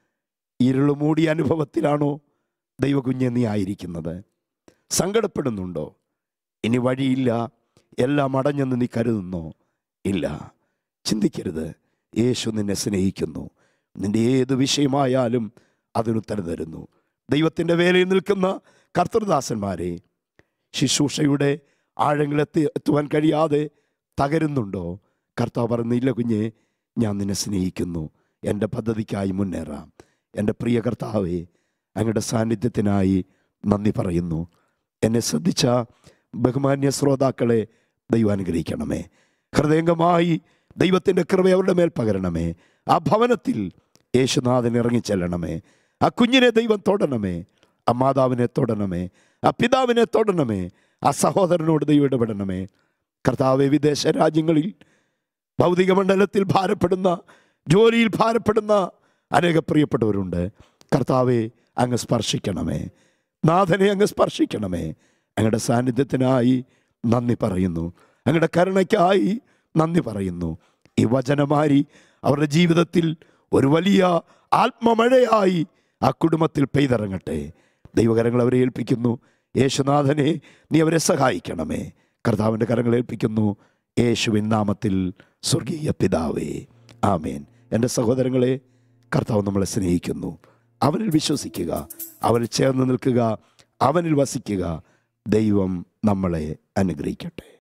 ഇരുളുമൂടിയ അനുഭവത്തിലാണോ ദൈവകുഞ്ഞെ നീ ആയിരിക്കുന്നത് സങ്കടപ്പെടുന്നുണ്ടോ ഇനി വഴിയില്ല എല്ലാം അടഞ്ഞെന്ന് നീ കരുതുന്നോ ഇല്ല ചിന്തിക്കരുത് യേശു നിന്നെ സ്നേഹിക്കുന്നു നിന്റെ ഏത് വിഷയമായാലും അതിനുത്തരം തരുന്നു ദൈവത്തിൻ്റെ വേലയിൽ നിൽക്കുന്ന കർത്തൃദാസന്മാരെ ശുശ്രൂഷയുടെ ആഴങ്ങളെത്തി എത്തുവാൻ കഴിയാതെ തകരുന്നുണ്ടോ കർത്താവ് പറയുന്നില്ല കുഞ്ഞെ ഞാൻ നിന്നെ സ്നേഹിക്കുന്നു എൻ്റെ പദ്ധതിക്കായി മുന്നേറാം എൻ്റെ പ്രിയ കർത്താവെ അങ്ങയുടെ സാന്നിധ്യത്തിനായി നന്ദി പറയുന്നു എന്നെ ശ്രദ്ധിച്ച ബഹുമാന്യ ശ്രോതാക്കളെ ദൈവം അനുഗ്രഹിക്കണമേ ഹൃദയംഗമായി ദൈവത്തിൻ്റെ കൃപ അവരുടെ മേൽ പകരണമേ ആ ഭവനത്തിൽ യേശുനാഥൻ ഇറങ്ങിച്ചെല്ലണമേ ആ കുഞ്ഞിനെ ദൈവം തൊടണമേ ആ മാതാവിനെ തൊടണമേ ആ പിതാവിനെ തൊടണമേ ആ സഹോദരനോട് ദൈവം ഇടപെടണമേ കർത്താവെ വിദേശ രാജ്യങ്ങളിൽ ഭൗതിക മണ്ഡലത്തിൽ ഭാരപ്പെടുന്ന ജോലിയിൽ ഭാരപ്പെടുന്ന അനേക പ്രിയപ്പെട്ടവരുണ്ട് കർത്താവെ അങ്ങ് സ്പർശിക്കണമേ നാഥനെ അങ്ങ് സ്പർശിക്കണമേ അങ്ങയുടെ സാന്നിധ്യത്തിനായി നന്ദി പറയുന്നു അങ്ങയുടെ കരുണയ്ക്കായി നന്ദി പറയുന്നു ഈ വചനമാരി അവരുടെ ജീവിതത്തിൽ ഒരു വലിയ ആത്മമഴയായി ആ കുടുംബത്തിൽ പെയ്തിറങ്ങട്ടെ ദൈവകരങ്ങൾ അവരെ ഏൽപ്പിക്കുന്നു യേശുനാഥനെ നീ അവരെ സഹായിക്കണമേ കർത്താവിൻ്റെ കരങ്ങൾ ഏൽപ്പിക്കുന്നു യേശുവിൻ നാമത്തിൽ സ്വർഗീയ പിതാവേ ആമേൻ എൻ്റെ സഹോദരങ്ങളെ കർത്താവ് നമ്മളെ സ്നേഹിക്കുന്നു അവനിൽ വിശ്വസിക്കുക അവനിൽ ചേർന്ന് നിൽക്കുക അവനിൽ വസിക്കുക ദൈവം നമ്മളെ അനുഗ്രഹിക്കട്ടെ